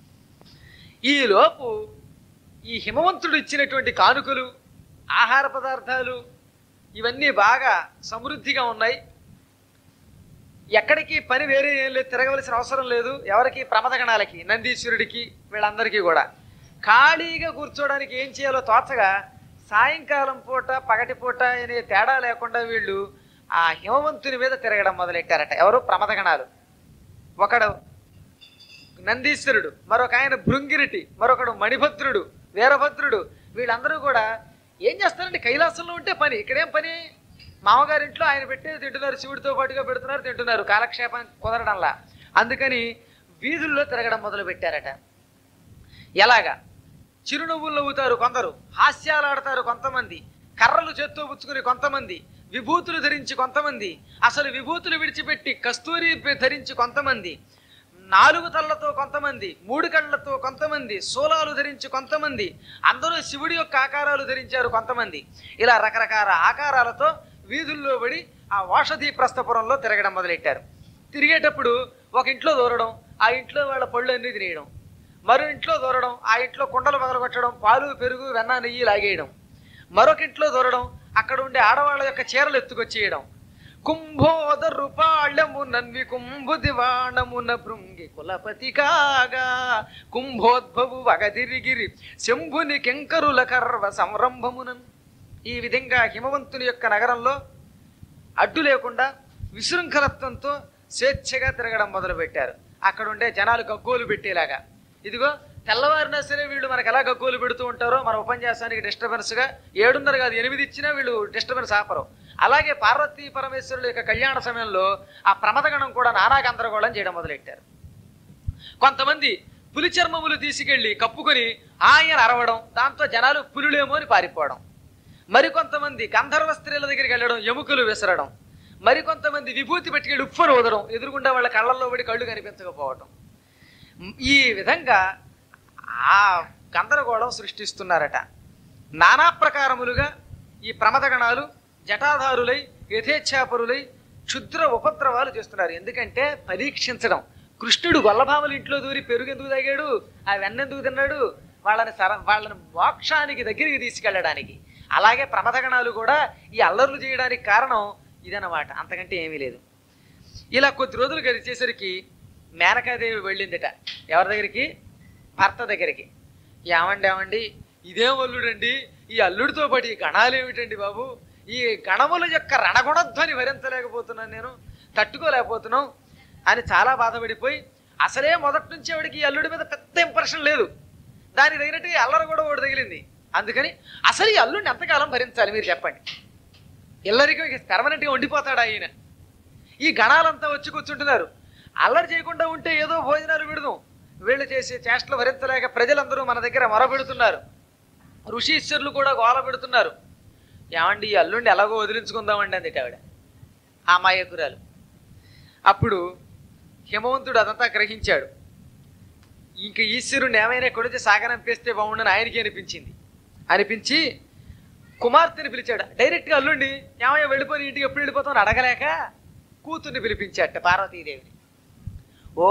ఈలోపు ఈ హిమవంతుడు ఇచ్చినటువంటి కానుకలు ఆహార పదార్థాలు ఇవన్నీ బాగా సమృద్ధిగా ఉన్నాయి ఎక్కడికి పని వేరే ఏం లేదు తిరగవలసిన అవసరం లేదు ఎవరికి ప్రమదగణాలకి నందీశ్వరుడికి వీళ్ళందరికీ కూడా ఖాళీగా కూర్చోవడానికి ఏం చేయాలో తోచగా సాయంకాలం పూట పగటి పూట అనే తేడా లేకుండా వీళ్ళు ఆ హిమవంతుని మీద తిరగడం మొదలెట్టారట ఎవరు ప్రమదగణాలు ఒకడు నందీశ్వరుడు మరొక ఆయన భృంగిరిటి మరొకడు మణిభద్రుడు వీరభద్రుడు వీళ్ళందరూ కూడా ఏం చేస్తారంటే కైలాసంలో ఉంటే పని ఇక్కడేం పని మామగారింట్లో ఆయన పెట్టేది తింటున్నారు శివుడితో పాటుగా పెడుతున్నారు తింటున్నారు కాలక్షేపం కుదరడంలా అందుకని వీధుల్లో తిరగడం మొదలు పెట్టారట ఎలాగా చిరునవ్వులు నవ్వుతారు కొందరు హాస్యాలు ఆడతారు కొంతమంది కర్రలు చేత్తో పుచ్చుకుని కొంతమంది విభూతులు ధరించి కొంతమంది అసలు విభూతులు విడిచిపెట్టి కస్తూరి ధరించి కొంతమంది నాలుగు తలలతో కొంతమంది మూడు కళ్ళతో కొంతమంది శూలాలు ధరించి కొంతమంది అందరూ శివుడి యొక్క ఆకారాలు ధరించారు కొంతమంది ఇలా రకరకాల ఆకారాలతో వీధుల్లో పడి ఆ ఓషధి ప్రస్థపురంలో తిరగడం మొదలెట్టారు తిరిగేటప్పుడు ఒక ఇంట్లో దూరడం ఆ ఇంట్లో వాళ్ళ పళ్ళు అన్ని తినేయడం మరో ఇంట్లో దూరడం ఆ ఇంట్లో కుండలు పగలగొట్టడం పాలు పెరుగు వెన్న నెయ్యి లాగేయడం మరొక ఇంట్లో దూరడం అక్కడ ఉండే ఆడవాళ్ళ యొక్క చీరలు ఎత్తుకొచ్చేయడం కుంభోదరు పాళ్యము నన్వి కుంభు దివాణమున భృంగి కులపతి కాగా కుంభోద్భవు వగదిరిగిరి శంభుని కెంకరుల కర్వ సంరంభమునన్ ఈ విధంగా హిమవంతుని యొక్క నగరంలో అడ్డు లేకుండా విశృంఖలత్వంతో స్వేచ్ఛగా తిరగడం మొదలుపెట్టారు అక్కడ ఉండే జనాలు గగ్గోలు పెట్టేలాగా ఇదిగో తెల్లవారినా సరే వీళ్ళు మనకు ఎలా గగ్గోలు పెడుతూ ఉంటారో మన ఉపన్యాసానికి డిస్టర్బెన్స్గా ఏడున్నర కాదు ఎనిమిది ఇచ్చినా వీళ్ళు డిస్టర్బెన్స్ ఆపరు అలాగే పార్వతీ పరమేశ్వరుల యొక్క కళ్యాణ సమయంలో ఆ ప్రమదగణం కూడా నానా గందరగోళం చేయడం మొదలెట్టారు కొంతమంది పులి చర్మములు తీసుకెళ్లి కప్పుకొని ఆయన అరవడం దాంతో జనాలు పులులేమో అని పారిపోవడం మరికొంతమంది గంధర్వ స్త్రీల దగ్గరికి వెళ్ళడం ఎముకలు విసరడం మరికొంతమంది విభూతి పెట్టుకెళ్ళి ఉప్పును ఊదడం ఎదురుగుండా వాళ్ళ కళ్ళల్లో పడి కళ్ళు కనిపించకపోవడం ఈ విధంగా ఆ గందరగోళం సృష్టిస్తున్నారట నానా ప్రకారములుగా ఈ ప్రమదగణాలు జటాధారులై యథేచ్ఛాపరులై క్షుద్ర ఉపద్రవాలు చేస్తున్నారు ఎందుకంటే పరీక్షించడం కృష్ణుడు గొల్లభామల ఇంట్లో దూరి పెరుగు ఎందుకు తాగాడు ఆ వెన్నెందుకు తిన్నాడు వాళ్ళని సర వాళ్ళని మోక్షానికి దగ్గరికి తీసుకెళ్ళడానికి అలాగే ప్రమదగణాలు కూడా ఈ అల్లర్లు చేయడానికి కారణం ఇదన్నమాట అంతకంటే ఏమీ లేదు ఇలా కొద్ది రోజులు గడిచేసరికి మేనకాదేవి వెళ్ళిందిట ఎవరి దగ్గరికి భర్త దగ్గరికి ఏమండి ఏమండి ఇదేం అల్లుడండి ఈ అల్లుడితో పాటు ఈ గణాలు ఏమిటండి బాబు ఈ గణముల యొక్క రణగుణధ్వని భరించలేకపోతున్నాను నేను తట్టుకోలేకపోతున్నాం అని చాలా బాధపడిపోయి అసలే మొదటి నుంచి ఆవిడకి ఈ అల్లుడి మీద పెద్ద ఇంప్రెషన్ లేదు దానికి తగినట్టు ఈ అల్లరి కూడా ఒకటి తగిలింది అందుకని అసలు ఈ అల్లుడిని ఎంతకాలం భరించాలి మీరు చెప్పండి ఇల్లరికి పెర్మనెంట్గా ఉండిపోతాడు ఆయన ఈ గణాలంతా వచ్చి కూర్చుంటున్నారు అల్లరి చేయకుండా ఉంటే ఏదో భోజనాలు విడదాం వీళ్ళు చేసే చేష్టలు భరించలేక ప్రజలందరూ మన దగ్గర మొరపెడుతున్నారు ఋషీశ్వరులు కూడా గోల పెడుతున్నారు ఏమండి ఈ అల్లుండి ఎలాగో వదిలించుకుందామండి అంది ఆవిడ ఆ మాయకురాలు అప్పుడు హిమవంతుడు అదంతా గ్రహించాడు ఇంక ఈశ్వరుని ఏమైనా కొడితే సాగనంపేస్తే బాగుండని ఆయనకి అనిపించింది అనిపించి కుమార్తెని పిలిచాడు డైరెక్ట్గా అల్లుండి ఏమయ్యా వెళ్ళిపోయి ఇంటికి ఎప్పుడు వెళ్ళిపోతామని అడగలేక కూతుర్ని పిలిపించాట పార్వతీదేవిని ఓ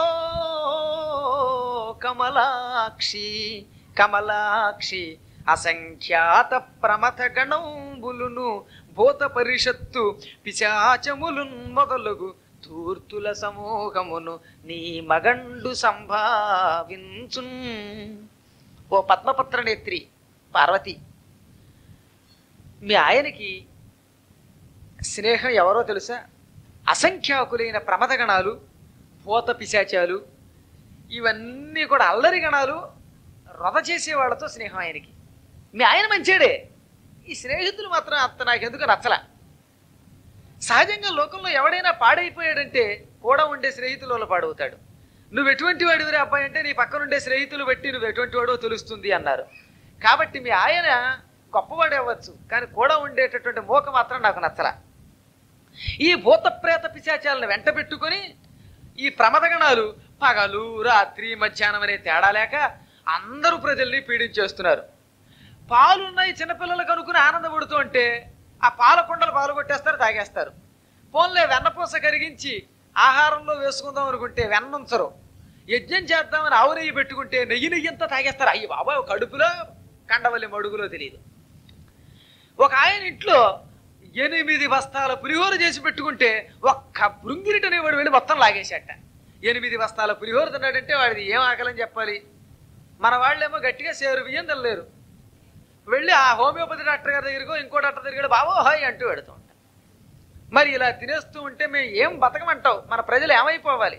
కమలాక్షి కమలాక్షి అసంఖ్యాత ప్రమథ గణంబులును భూత పరిషత్తు పిశాచములున్ మొదలుగు ధూర్తుల సమూహమును నీ మగండు సంభావించున్ ఓ పద్మపత్ర నేత్రి పార్వతి మీ ఆయనకి స్నేహం ఎవరో తెలుసా అసంఖ్యాకులైన ప్రమదగణాలు భూత పిశాచాలు ఇవన్నీ కూడా అల్లరి గణాలు రథ చేసే వాళ్ళతో స్నేహం ఆయనకి మీ ఆయన మంచేడే ఈ స్నేహితులు మాత్రం అంత నాకెందుకు నచ్చల సహజంగా లోకంలో ఎవడైనా పాడైపోయాడంటే కూడా ఉండే స్నేహితుల వల్ల పాడవుతాడు నువ్వు ఎటువంటి వాడివిరే అబ్బాయి అంటే నీ పక్కన ఉండే స్నేహితులు బట్టి నువ్వు ఎటువంటి వాడో తెలుస్తుంది అన్నారు కాబట్టి మీ ఆయన గొప్పవాడే అవ్వచ్చు కానీ కూడా ఉండేటటువంటి మోక మాత్రం నాకు నచ్చలా ఈ భూత ప్రేత పిశాచాలను వెంట పెట్టుకొని ఈ ప్రమదగణాలు పగలు రాత్రి మధ్యాహ్నం అనే తేడా లేక అందరూ ప్రజల్ని పీడించేస్తున్నారు పాలున్నాయి చిన్నపిల్లలకు అనుకుని ఆనందపడుతూ ఉంటే ఆ పాల కుండలు పాలు కొట్టేస్తారు తాగేస్తారు పోన్లే వెన్నపూస కరిగించి ఆహారంలో వేసుకుందాం అనుకుంటే వెన్నంచరు యజ్ఞం చేద్దామని ఆవు నెయ్యి పెట్టుకుంటే నెయ్యి నెయ్యి అంతా తాగేస్తారు అయ్యి బాబాయ్ కడుపులో కండవల్లి మడుగులో తెలియదు ఒక ఆయన ఇంట్లో ఎనిమిది బస్తాల పులిహోర చేసి పెట్టుకుంటే ఒక్క బృంగిరిట అనేవాడు వెళ్ళి మొత్తం లాగేసేట ఎనిమిది బస్తాల పులిహోర తిన్నాడంటే వాడిది ఏం ఆకలని చెప్పాలి మన వాళ్ళేమో గట్టిగా సేరు బియ్యం తినలేరు వెళ్ళి ఆ హోమియోపతి డాక్టర్ గారి దగ్గరకో ఇంకో డాక్టర్ దగ్గర బాబో హాయ్ అంటూ పెడుతూ ఉంటాం మరి ఇలా తినేస్తూ ఉంటే మేము ఏం బతకమంటావు మన ప్రజలు ఏమైపోవాలి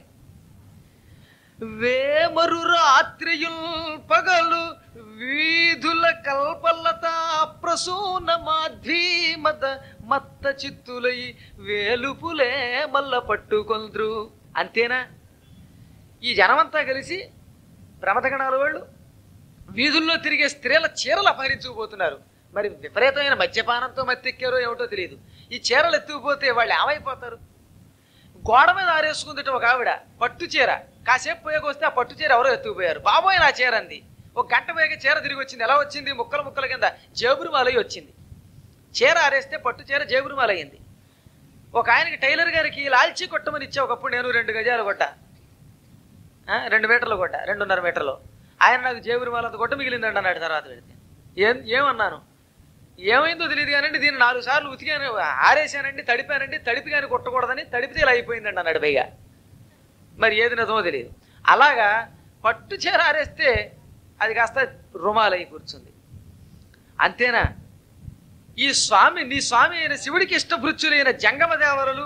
వేమరు రాత్రియుల్ పగలు వీధుల కల్పలత ప్రసూన మాధ్వీమద మత్త చిత్తులై వేలుపులే మల్ల పట్టుకొంద్రు అంతేనా ఈ జనమంతా కలిసి ప్రమథగణాల వాళ్ళు వీధుల్లో తిరిగే స్త్రీల చీరలు అపహరించుకుపోతున్నారు మరి విపరీతమైన మద్యపానంతో మత్తెక్కారో ఏమిటో తెలియదు ఈ చీరలు ఎత్తుకుపోతే వాళ్ళు ఏమైపోతారు గోడ మీద ఆరేసుకుందిట ఒక ఆవిడ పట్టు చీర కాసేపు పోయాక వస్తే ఆ పట్టు చీర ఎవరో ఎత్తుకుపోయారు బాబోయ్ నా చీర అంది ఒక గంట పోయాక చీర తిరిగి వచ్చింది ఎలా వచ్చింది ముక్కల ముక్కల కింద జేబురు మాలయ్య వచ్చింది చీర ఆరేస్తే పట్టు చీర జేబురు మాలయ్యింది ఒక ఆయనకి టైలర్ గారికి లాల్చీ కొట్టమని ఇచ్చా ఒకప్పుడు నేను రెండు గజాలు కొట్ట ఆ, రెండు మీటర్లు కొట్ట రెండున్నర మీటర్లు ఆయన నాకు జేబురు మాలంత కొట్ట మిగిలిందండి అన్నాడు తర్వాత పెడితే ఏం ఏమన్నాను ఏమైందో తెలియదు కానండి దీన్ని నాలుగు సార్లు ఉతికాను ఆరేసానండి తడిపానండి తడిపి కానీ కొట్టకూడదని తడిపితే ఇలా అయిపోయిందండి అన్నాడు పైగా మరి ఏది నిజమో తెలియదు అలాగా పట్టు చీర ఆరేస్తే అది కాస్త రుమాలై కూర్చుంది అంతేనా ఈ స్వామి నీ స్వామి అయిన శివుడికి ఇష్టభృత్యులైన జంగమ దేవరలు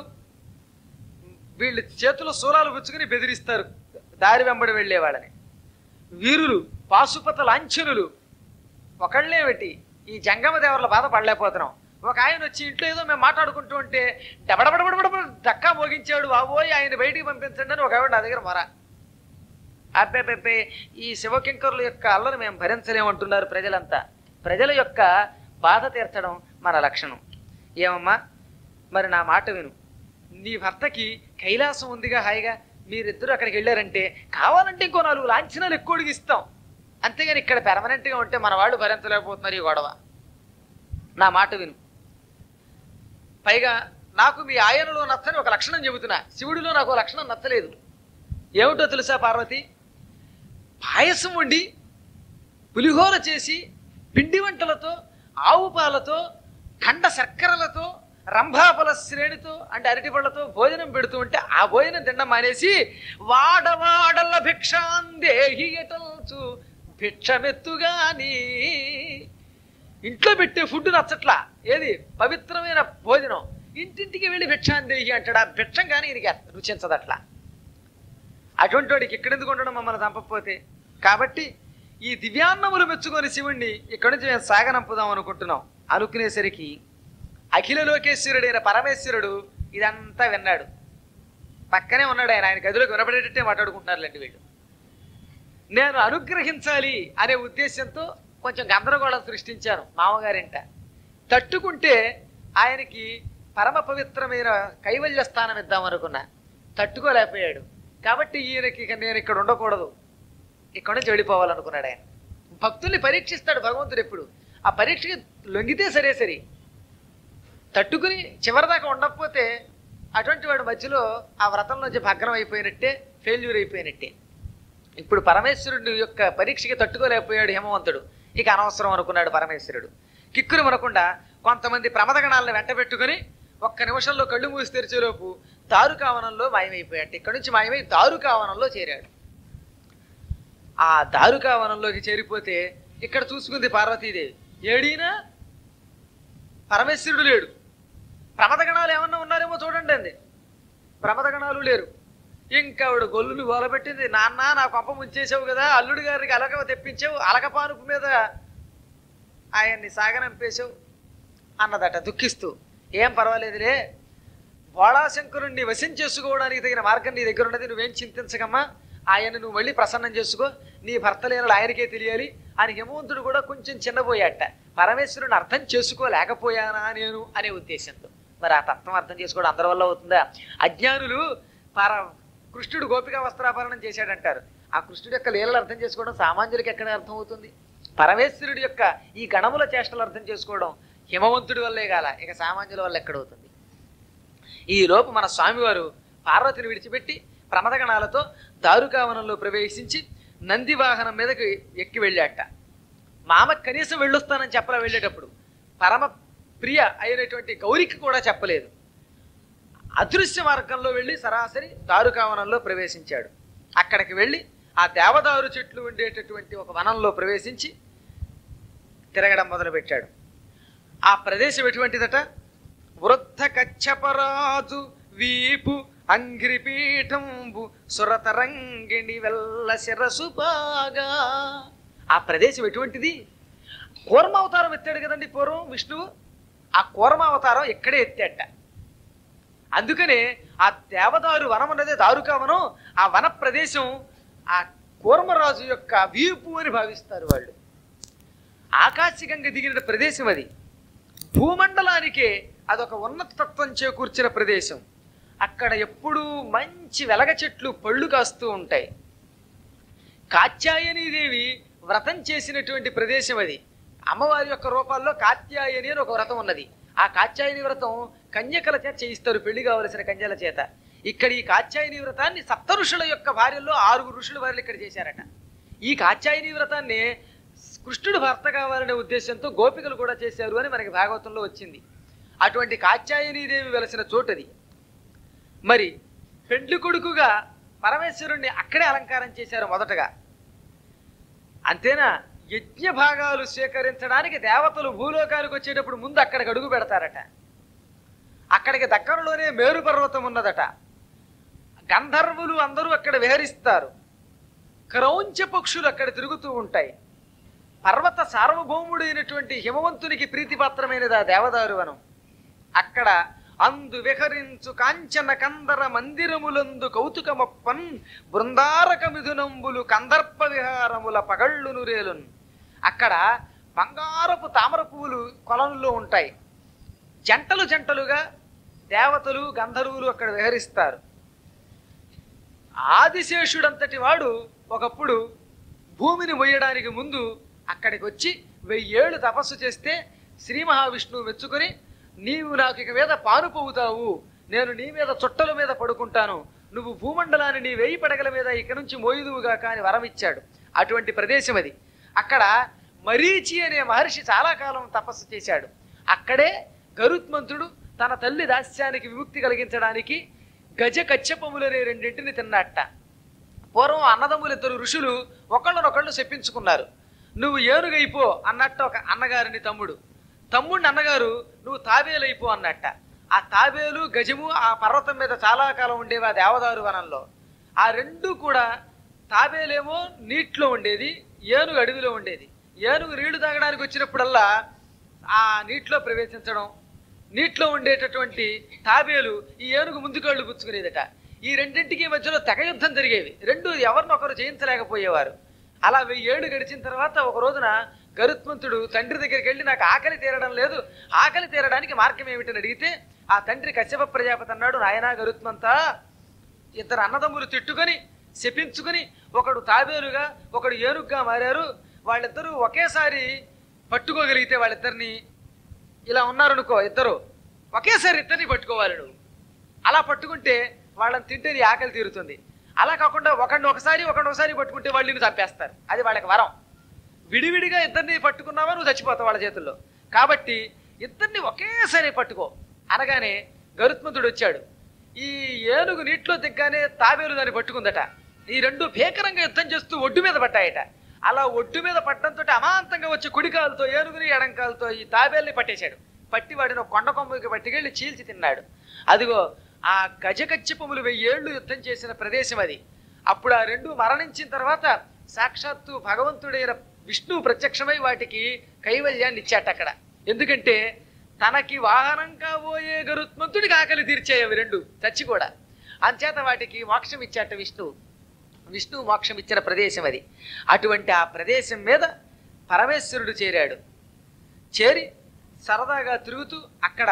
వీళ్ళు చేతులు శూలాలు పుచ్చుకుని బెదిరిస్తారు దారి వెంబడి వెళ్ళే వాళ్ళని వీరులు పాశుపత లాంఛనులు ఒకళ్ళేమిటి ఈ జంగమ దేవర్ల బాధ పడలేకపోతున్నాం ఒక ఆయన వచ్చి ఇంట్లో ఏదో మేము మాట్లాడుకుంటూ ఉంటే డబడబడబడబడ దక్కా మోగించాడు బాబోయ్ ఆయన బయటికి పంపించండి అని ఒక ఆవిడ నా దగ్గర మొర అబ్బే ఈ శివకింకరుల యొక్క అల్లరి మేము భరించలేమంటున్నారు ప్రజలంతా ప్రజల యొక్క బాధ తీర్చడం మన లక్షణం ఏమమ్మా మరి నా మాట విను నీ భర్తకి కైలాసం ఉందిగా హాయిగా మీరిద్దరూ అక్కడికి వెళ్ళారంటే కావాలంటే ఇంకో నాలుగు లాంఛనాలు ఎక్కువడికి ఇస్తాం అంతేగాని ఇక్కడ పెర్మనెంట్గా ఉంటే మన వాళ్ళు భరించలేకపోతున్నారు ఈ గొడవ నా మాట విను పైగా నాకు మీ ఆయనలో నచ్చని ఒక లక్షణం చెబుతున్నా శివుడిలో నాకు ఒక లక్షణం నచ్చలేదు ఏమిటో తెలుసా పార్వతి పాయసం వండి పులిహోర చేసి పిండి వంటలతో ఆవు పాలతో ఖండ శర్కరలతో రంభాఫల శ్రేణితో అంటే అరటిపళ్ళతో భోజనం పెడుతూ ఉంటే ఆ భోజనం తినడం మానేసి వాడవాడల భిక్షాందేహి ఎటల్చు భిక్షమెత్తుగాని ఇంట్లో పెట్టే ఫుడ్ నచ్చట్లా ఏది పవిత్రమైన భోజనం ఇంటింటికి వెళ్ళి భిక్షాందేహి అంటాడు ఆ భిక్షం కానీ ఈయనకి రుచించదట్లా అటువంటి వాడికి ఎక్కడెందుకు ఉండడం మమ్మల్ని చంపకపోతే కాబట్టి ఈ దివ్యాన్నములు మెచ్చుకొని శివుణ్ణి ఇక్కడి నుంచి మేము సాగనంపుదాం అనుకుంటున్నాం అనుకునేసరికి అఖిల లోకేశ్వరుడైన పరమేశ్వరుడు ఇదంతా విన్నాడు పక్కనే ఉన్నాడు ఆయన ఆయన గదిలోకి వినపడేటట్టే మాట్లాడుకుంటున్నారులేండి వీళ్ళు నేను అనుగ్రహించాలి అనే ఉద్దేశంతో కొంచెం గందరగోళం సృష్టించాను మామగారింట తట్టుకుంటే ఆయనకి పరమ పవిత్రమైన కైవల్య స్థానం ఇద్దాం అనుకున్నా తట్టుకోలేకపోయాడు కాబట్టి ఈయనకి ఇక నేను ఇక్కడ ఉండకూడదు ఇక్కడ నుంచి వెళ్ళిపోవాలనుకున్నాడు ఆయన భక్తుల్ని పరీక్షిస్తాడు భగవంతుడు ఎప్పుడు ఆ పరీక్షకి లొంగితే సరే సరే తట్టుకుని చివరిదాకా ఉండకపోతే అటువంటి వాడు మధ్యలో ఆ వ్రతం నుంచి భగ్నం అయిపోయినట్టే ఫెయిల్యూర్ అయిపోయినట్టే ఇప్పుడు పరమేశ్వరుడి యొక్క పరీక్షకి తట్టుకోలేకపోయాడు హేమవంతుడు ఇక అనవసరం అనుకున్నాడు పరమేశ్వరుడు కిక్కురు మనకుండా కొంతమంది ప్రమదగణాలను వెంట పెట్టుకుని ఒక్క నిమిషంలో కళ్ళు మూసి తెరిచేలోపు దారుకావనంలో మాయమైపోయాడు ఇక్కడ నుంచి మాయమై దారుకావనంలో చేరాడు ఆ దారుకావనంలోకి చేరిపోతే ఇక్కడ చూసుకుంది పార్వతీదేవి ఏడీనా పరమేశ్వరుడు లేడు ప్రమదగణాలు ఏమన్నా ఉన్నారేమో చూడండి అంది ప్రమదగణాలు లేరు ఇంకా ఆవిడ గొల్లులు గోలబెట్టింది నాన్న నా కొంప ముంచేసావు కదా అల్లుడి గారికి అలక తెప్పించావు అలకపానుపు మీద ఆయన్ని సాగనంపేశావు అన్నదట దుఃఖిస్తూ ఏం పర్వాలేదులే భోళాశంకరుణ్ణి వశం చేసుకోవడానికి తగిన మార్గం నీ దగ్గర ఉన్నది నువ్వేం చింతించకమ్మా ఆయన నువ్వు మళ్ళీ ప్రసన్నం చేసుకో నీ భర్త లేనడు ఆయనకే తెలియాలి అని హేమవంతుడు కూడా కొంచెం చిన్నపోయాట పరమేశ్వరుని అర్థం చేసుకోలేకపోయానా నేను అనే ఉద్దేశంతో మరి ఆ తత్వం అర్థం చేసుకోవడం అందరి వల్ల అవుతుందా అజ్ఞానులు పర కృష్ణుడు గోపిక వస్త్రాపరణం చేశాడంటారు ఆ కృష్ణుడి యొక్క లీలలు అర్థం చేసుకోవడం సామాన్యుడికి ఎక్కడ అర్థం అవుతుంది పరమేశ్వరుడి యొక్క ఈ గణముల చేష్టలు అర్థం చేసుకోవడం హిమవంతుడి వల్లే కాల ఇక సామాన్యుల వల్ల ఎక్కడవుతుంది ఈ లోపు మన స్వామివారు పార్వతిని విడిచిపెట్టి ప్రమదగణాలతో దారుకావనంలో ప్రవేశించి నంది వాహనం మీదకి ఎక్కి వెళ్ళాట మామ కనీసం వెళ్ళొస్తానని చెప్పలా వెళ్ళేటప్పుడు పరమ ప్రియ అయినటువంటి గౌరికి కూడా చెప్పలేదు అదృశ్య మార్గంలో వెళ్ళి సరాసరి దారుకావనంలో ప్రవేశించాడు అక్కడికి వెళ్ళి ఆ దేవదారు చెట్లు ఉండేటటువంటి ఒక వనంలో ప్రవేశించి తిరగడం మొదలుపెట్టాడు ఆ ప్రదేశం ఎటువంటిదట వృద్ధ కచ్చపరాజు వీపు అంగ్రిపీఠంబు సురతరంగిణి వెల్ల శిరసు బాగా ఆ ప్రదేశం ఎటువంటిది కూర్మావతారం ఎత్తాడు కదండి పూర్వం విష్ణువు ఆ కూర్మావతారం ఇక్కడే ఎత్తాట అందుకనే ఆ దేవదారు వనం ఉన్నదే దారుకావనం ఆ వన ప్రదేశం ఆ కూర్మరాజు యొక్క వీపు అని భావిస్తారు వాళ్ళు ఆకాశగంగ దిగిన ప్రదేశం అది భూమండలానికే అదొక ఉన్నతత్వం చేకూర్చిన ప్రదేశం అక్కడ ఎప్పుడూ మంచి వెలగ చెట్లు పళ్ళు కాస్తూ ఉంటాయి కాత్యాయనీదేవి వ్రతం చేసినటువంటి ప్రదేశం అది అమ్మవారి యొక్క రూపాల్లో కాత్యాయని అని ఒక వ్రతం ఉన్నది ఆ కాత్యాయని వ్రతం కన్యకల చేత చేయిస్తారు పెళ్లి కావలసిన కన్యల చేత ఇక్కడ ఈ కాత్యాయని వ్రతాన్ని సప్త ఋషుల యొక్క భార్యల్లో ఆరుగురు ఋషుల భార్యలు ఇక్కడ చేశారట ఈ కాత్యాయని వ్రతాన్ని కృష్ణుడు భర్త కావాలనే ఉద్దేశంతో గోపికలు కూడా చేశారు అని మనకి భాగవతంలో వచ్చింది అటువంటి కాత్యాయనీదేవి వెలసిన చోటది మరి పెండ్లి కొడుకుగా పరమేశ్వరుణ్ణి అక్కడే అలంకారం చేశారు మొదటగా అంతేనా యజ్ఞ భాగాలు స్వీకరించడానికి దేవతలు భూలోకానికి వచ్చేటప్పుడు ముందు అక్కడికి అడుగు పెడతారట అక్కడికి దగ్గరలోనే మేరు పర్వతం ఉన్నదట గంధర్వులు అందరూ అక్కడ విహరిస్తారు క్రౌంచ పక్షులు అక్కడ తిరుగుతూ ఉంటాయి పర్వత సార్వభౌముడైనటువంటి హిమవంతునికి ప్రీతిపాత్రమైనది ఆ దేవదారు వనం అక్కడ అందు విహరించు కాంచన కందర మందిరములందు కౌతుకమప్పన్ బృందారక మిథునంబులు కందర్ప విహారముల పగళ్ళు నురేలున్ అక్కడ బంగారపు తామర పువ్వులు కొలంలో ఉంటాయి జంటలు జంటలుగా దేవతలు గంధర్వులు అక్కడ విహరిస్తారు ఆదిశేషుడంతటి వాడు ఒకప్పుడు భూమిని మొయ్యడానికి ముందు అక్కడికి వచ్చి వెయ్యేళ్ళు తపస్సు చేస్తే శ్రీ మహావిష్ణువు మెచ్చుకొని నీవు నాకు ఇక మీద పాను పోవుతావు నేను నీ మీద చుట్టల మీద పడుకుంటాను నువ్వు భూమండలాన్ని నీ వెయ్యి పడగల మీద ఇక నుంచి మోయుదువుగా కాని వరం ఇచ్చాడు అటువంటి ప్రదేశం అది అక్కడ మరీచి అనే మహర్షి చాలా కాలం తపస్సు చేశాడు అక్కడే గరుత్మంతుడు తన తల్లి దాస్యానికి విముక్తి కలిగించడానికి గజ కచ్చపములనే రెండింటిని తిన్నట్ట పూర్వం అన్నదమ్ములు ఇద్దరు ఋషులు ఒకళ్ళనొకళ్ళు చెప్పించుకున్నారు నువ్వు ఏనుగైపో అన్నట్టు ఒక అన్నగారిని తమ్ముడు తమ్ముడిని అన్నగారు నువ్వు తాబేలైపో అన్నట్ట ఆ తాబేలు గజము ఆ పర్వతం మీద చాలా కాలం ఉండేవి ఆ దేవదారు వనంలో ఆ రెండు కూడా తాబేలేమో నీటిలో ఉండేది ఏనుగు అడవిలో ఉండేది ఏనుగు నీళ్లు తాగడానికి వచ్చినప్పుడల్లా ఆ నీటిలో ప్రవేశించడం నీటిలో ఉండేటటువంటి తాబేలు ఈ ఏనుగు ముందుకాళ్ళు పుచ్చుకునేదట ఈ రెండింటికి మధ్యలో తెగ యుద్ధం జరిగేవి రెండు ఎవరినొకరు జయించలేకపోయేవారు అలా వెయ్యేళ్ళు గడిచిన తర్వాత ఒక రోజున గరుత్మంతుడు తండ్రి దగ్గరికి వెళ్ళి నాకు ఆకలి తీరడం లేదు ఆకలి తీరడానికి మార్గం ఏమిటని అడిగితే ఆ తండ్రి కశ్యప ప్రజాపతి అన్నాడు నాయనా గరుత్మంతా ఇద్దరు అన్నదమ్ములు తిట్టుకొని శపించుకుని ఒకడు తాబేలుగా ఒకడు ఏనుగ్గా మారారు వాళ్ళిద్దరూ ఒకేసారి పట్టుకోగలిగితే వాళ్ళిద్దరిని ఇలా ఉన్నారనుకో ఇద్దరు ఒకేసారి ఇద్దరిని పట్టుకోవాలి నువ్వు అలా పట్టుకుంటే వాళ్ళని తింటే నీ ఆకలి తీరుతుంది అలా కాకుండా ఒకడిని ఒకసారి ఒకడిని ఒకసారి పట్టుకుంటే వాళ్ళు నిన్ను చంపేస్తారు అది వాళ్ళకి వరం విడివిడిగా ఇద్దరిని పట్టుకున్నావా నువ్వు చచ్చిపోతావు వాళ్ళ చేతుల్లో కాబట్టి ఇద్దరిని ఒకేసారి పట్టుకో అనగానే గరుత్మంతుడు వచ్చాడు ఈ ఏనుగు నీటిలో దిగ్గానే తాబేలు దాన్ని పట్టుకుందట ఈ రెండు భీకరంగా యుద్ధం చేస్తూ ఒడ్డు మీద పడ్డాయట అలా ఒడ్డు మీద పట్టడంతో అమాంతంగా వచ్చి కుడికాలతో ఏనుగుని ఎడంకాలతో ఈ తాబేల్ని పట్టేశాడు పట్టి వాడిని ఒక కొండ కొమ్మకి పట్టుకెళ్ళి చీల్చి తిన్నాడు అదిగో ఆ గజకచ్చిపములు వెయ్యేళ్లు యుద్ధం చేసిన ప్రదేశం అది అప్పుడు ఆ రెండు మరణించిన తర్వాత సాక్షాత్తు భగవంతుడైన విష్ణువు ప్రత్యక్షమై వాటికి కైవల్యాన్ని ఇచ్చాట అక్కడ ఎందుకంటే తనకి వాహనం కాబోయే గరుత్మంతుడికి ఆకలి తీర్చాయి అవి రెండు చచ్చి కూడా అంచేత వాటికి మోక్షం ఇచ్చాట విష్ణువు విష్ణువు మోక్షం ఇచ్చిన ప్రదేశం అది అటువంటి ఆ ప్రదేశం మీద పరమేశ్వరుడు చేరాడు చేరి సరదాగా తిరుగుతూ అక్కడ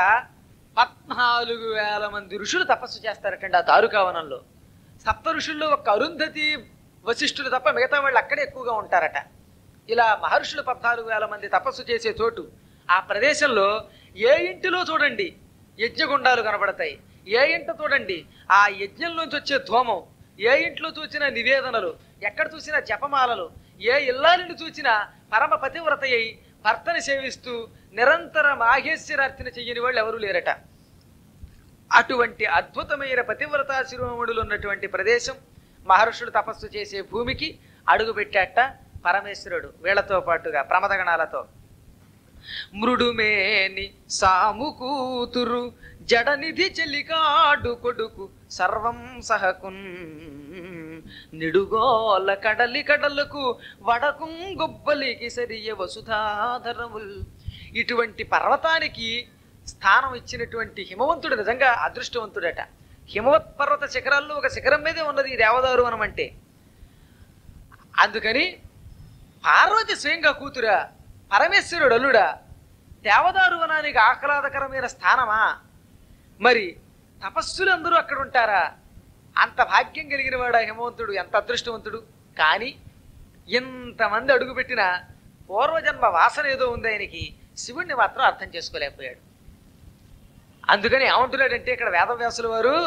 పద్నాలుగు వేల మంది ఋషులు తపస్సు చేస్తారటండి ఆ దారుకావనంలో సప్త ఋషుల్లో ఒక అరుంధతి వశిష్ఠులు తప్ప మిగతా వాళ్ళు అక్కడే ఎక్కువగా ఉంటారట ఇలా మహర్షులు పద్నాలుగు వేల మంది తపస్సు చేసే చోటు ఆ ప్రదేశంలో ఏ ఇంటిలో చూడండి యజ్ఞగుండాలు కనబడతాయి ఏ ఇంట చూడండి ఆ యజ్ఞంలోంచి వచ్చే ధూమం ఏ ఇంట్లో చూసినా నివేదనలు ఎక్కడ చూసినా జపమాలలు ఏ ఇల్లాలిని చూసినా పరమ పతివ్రత అయి భర్తని సేవిస్తూ నిరంతర మాహేశ్వరార్చన చెయ్యని వాళ్ళు ఎవరూ లేరట అటువంటి అద్భుతమైన పతివ్రతా శిరోమణులు ఉన్నటువంటి ప్రదేశం మహర్షులు తపస్సు చేసే భూమికి అడుగు పెట్టాట పరమేశ్వరుడు వీళ్లతో పాటుగా ప్రమదగణాలతో మృడుమేని సాము కూతురు జడనిధి చెలికాడు కొడుకు సర్వం సహకున్ నిడుగోల కడలి కడలకు వడకుం గొబ్బలికి సరియ వసుధాధరముల్ ఇటువంటి పర్వతానికి స్థానం ఇచ్చినటువంటి హిమవంతుడు నిజంగా అదృష్టవంతుడట హిమవత్ పర్వత శిఖరాల్లో ఒక శిఖరం మీదే ఉన్నది ఈ దేవదారు వనం అంటే అందుకని పార్వతి స్వయంగా కూతురా పరమేశ్వరుడు అల్లుడా దేవదారు వనానికి ఆహ్లాదకరమైన స్థానమా మరి తపస్సులందరూ అక్కడ ఉంటారా అంత భాగ్యం కలిగిన వాడు హిమవంతుడు ఎంత అదృష్టవంతుడు కానీ ఇంతమంది అడుగుపెట్టిన పూర్వజన్మ వాసన ఏదో ఉంది ఆయనకి శివుణ్ణి మాత్రం అర్థం చేసుకోలేకపోయాడు అందుకని ఏమంటున్నాడంటే ఇక్కడ వేదవ్యాసుల వారు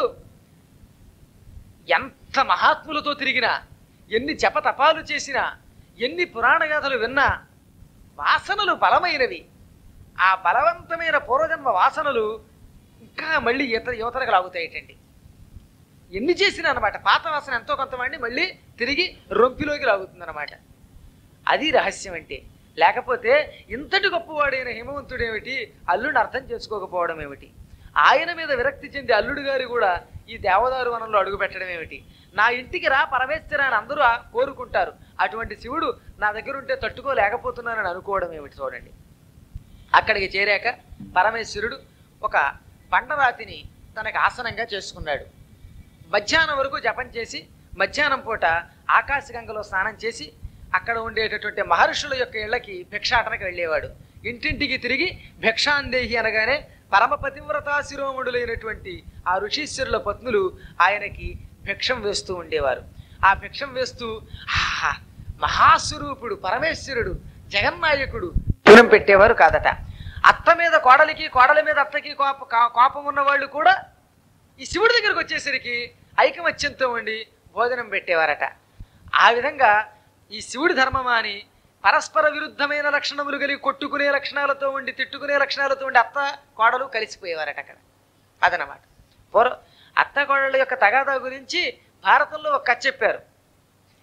ఎంత మహాత్ములతో తిరిగినా ఎన్ని జప తపాలు చేసినా ఎన్ని పురాణ గాథలు విన్నా వాసనలు బలమైనవి ఆ బలవంతమైన పూర్వజన్మ వాసనలు ఇంకా మళ్ళీ ఇతర యువతలకు లాగుతాయటండి ఎన్ని చేసినా అనమాట పాత వాసన ఎంతో కొంతమంది మళ్ళీ తిరిగి రొంపిలోకి లాగుతుందన్నమాట అది రహస్యం అంటే లేకపోతే ఇంతటి గొప్పవాడైన హిమవంతుడేమిటి అల్లుడిని అర్థం చేసుకోకపోవడం ఏమిటి ఆయన మీద విరక్తి చెంది అల్లుడు గారు కూడా ఈ దేవదారు వనంలో అడుగు పెట్టడం ఏమిటి నా ఇంటికి రా పరమేశ్వర అని అందరూ ఆ- కోరుకుంటారు అటువంటి శివుడు నా దగ్గర ఉంటే తట్టుకోలేకపోతున్నానని అనుకోవడం ఏమిటి చూడండి అక్కడికి చేరాక పరమేశ్వరుడు ఒక బండరాతిని తనకు ఆసనంగా చేసుకున్నాడు మధ్యాహ్నం వరకు జపం చేసి మధ్యాహ్నం పూట ఆకాశగంగలో స్నానం చేసి అక్కడ ఉండేటటువంటి మహర్షుల యొక్క ఇళ్ళకి భిక్షాటనకి వెళ్ళేవాడు ఇంటింటికి తిరిగి భిక్షాందేహి అనగానే పరమ పతివ్రతా శిరోమణులైనటువంటి ఆ ఋషీశ్వరుల పత్నులు ఆయనకి భిక్షం వేస్తూ ఉండేవారు ఆ భిక్షం వేస్తూ ఆహా మహాస్వరూపుడు పరమేశ్వరుడు జగన్నాయకుడు పునం పెట్టేవారు కాదట అత్త మీద కోడలికి కోడలి మీద అత్తకి కోప కా- కోపం ఉన్న వాళ్ళు కూడా ఈ శివుడి దగ్గరకు వచ్చేసరికి ఐకమత్యంతో ఉండి భోజనం పెట్టేవారట ఆ విధంగా ఈ శివుడి ధర్మమా అని పరస్పర విరుద్ధమైన లక్షణములు కలిగి కొట్టుకునే లక్షణాలతో ఉండి తిట్టుకునే లక్షణాలతో ఉండి అత్త కోడలు కలిసిపోయేవారట అక్కడ అదనమాట పూర్వ అత్త కోడళ్ళ యొక్క తగాదా గురించి భారతంలో ఒక కథ చెప్పారు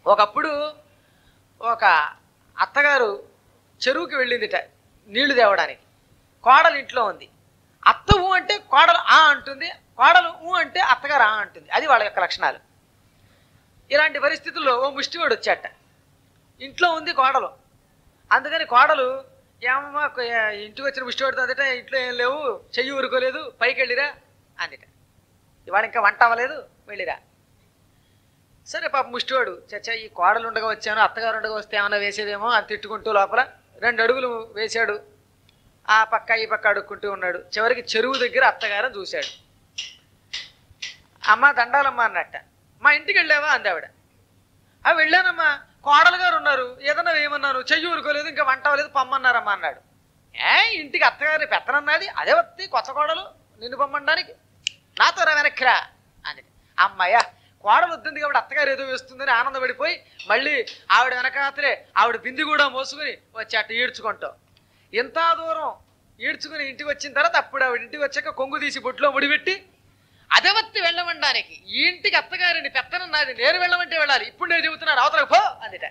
ఒకప్పుడు ఒక అత్తగారు చెరువుకి వెళ్ళిందిట నీళ్లు తేవడానికి కోడలు ఇంట్లో ఉంది అత్త ఊ అంటే కోడలు ఆ అంటుంది కోడలు ఊ అంటే అత్తగారు ఆ అంటుంది అది వాళ్ళ యొక్క లక్షణాలు ఇలాంటి పరిస్థితుల్లో ఓ ముష్టివాడు వచ్చాట ఇంట్లో ఉంది కోడలు అందుకని కోడలు ఏమమ్మా కొ- ఇంటికి వచ్చిన ముష్టివాడితో అదట ఇంట్లో ఏం లేవు చెయ్యి ఊరుకోలేదు పైకి వెళ్ళిరా అందిట ఇవాళ ఇంకా వంట అవ్వలేదు వెళ్ళిరా సరే పాప ముష్టివాడు చచ్చా ఈ కోడలు ఉండగా వచ్చాను అత్తగారు ఉండగా వస్తే ఏమైనా వేసేదేమో అని తిట్టుకుంటూ లోపల రెండు అడుగులు వేశాడు ఆ పక్క ఈ పక్క అడుక్కుంటూ ఉన్నాడు చివరికి చెరువు దగ్గర అత్తగారని చూశాడు అమ్మ దండాలమ్మ అన్నట్ట మా ఇంటికి వెళ్ళావా అంది ఆవిడ ఆ వెళ్ళానమ్మా కోడలు గారు ఉన్నారు ఏదన్నా వేయమన్నాను చెయ్యి ఊరుకోలేదు ఇంకా వంట అవ్వలేదు పమ్మన్నారమ్మా అన్నాడు ఏ ఇంటికి అత్తగారిని పెత్తనన్నది అదే వత్తి కొత్త కోడలు నిన్ను పొమ్మనడానికి నాతో రా వెనక్కిరా అని అమ్మాయ కోడలు వద్దుంది కాబట్టి అత్తగారు ఏదో వేస్తుందని ఆనందపడిపోయి మళ్ళీ ఆవిడ వెనకాతలే ఆవిడ బింది కూడా మోసుకుని వచ్చి అట్ట ఈడ్చుకుంటాం ఎంత దూరం ఈడ్చుకుని ఇంటికి వచ్చిన తర్వాత అప్పుడు ఆవిడ ఇంటికి వచ్చాక కొంగు తీసి బొట్లో ముడిపెట్టి అదవత్తి వెళ్ళమనడానికి ఈ ఇంటికి అత్తగారిని పెత్తనం నాది నేను వెళ్ళమంటే వెళ్ళాలి ఇప్పుడు నేను చెబుతున్నాను అవతలకు పో అందుట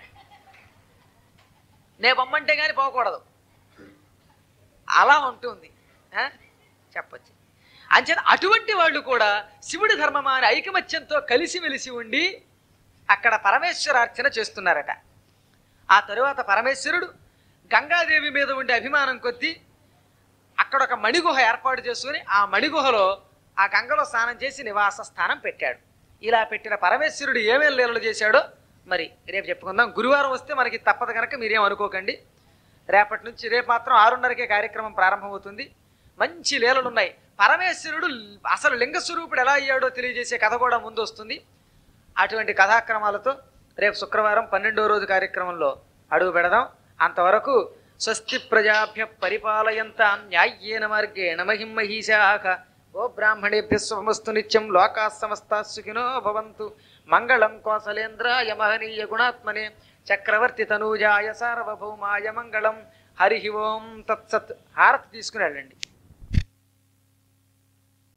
నే బొమ్మంటే కానీ పోకూడదు అలా ఉంటుంది ఆ? చెప్పొచ్చు అంచేత అటువంటి వాళ్ళు కూడా శివుడి ధర్మమా అని ఐకమత్యంతో కలిసిమెలిసి ఉండి అక్కడ పరమేశ్వరార్చన చేస్తున్నారట ఆ తరువాత పరమేశ్వరుడు గంగాదేవి మీద ఉండే అభిమానం కొద్దీ అక్కడ ఒక మణిగుహ ఏర్పాటు చేసుకుని ఆ మణిగుహలో ఆ గంగలో స్నానం చేసి నివాస స్థానం పెట్టాడు ఇలా పెట్టిన పరమేశ్వరుడు ఏమేం లీలలు చేశాడో మరి రేపు చెప్పుకుందాం గురువారం వస్తే మనకి తప్పదు కనుక మీరేం అనుకోకండి రేపటి నుంచి రేపు మాత్రం ఆరున్నరకే కార్యక్రమం ప్రారంభమవుతుంది మంచి లీలలు ఉన్నాయి పరమేశ్వరుడు అసలు లింగ స్వరూపుడు ఎలా అయ్యాడో తెలియజేసే కథ కూడా ముందు వస్తుంది అటువంటి కథాక్రమాలతో రేపు శుక్రవారం పన్నెండో రోజు కార్యక్రమంలో అడుగు పెడదాం అంతవరకు స్వస్తి ప్రజాభ్య పరిపాలయంత న్యాయ్యేన మార్గేణ మహిం మహిషాఖ ఓ బ్రాహ్మణేభ్య శుభమస్తు నిత్యం లోకా సమస్తా సుఖినో భవంతు మంగళం కోసలేంద్రాయ మహనీయ గుణాత్మనే చక్రవర్తి తనూజాయ సార్వభౌమాయ మంగళం హరి ఓం తత్సత్ హారతి తీసుకుని వెళ్ళండి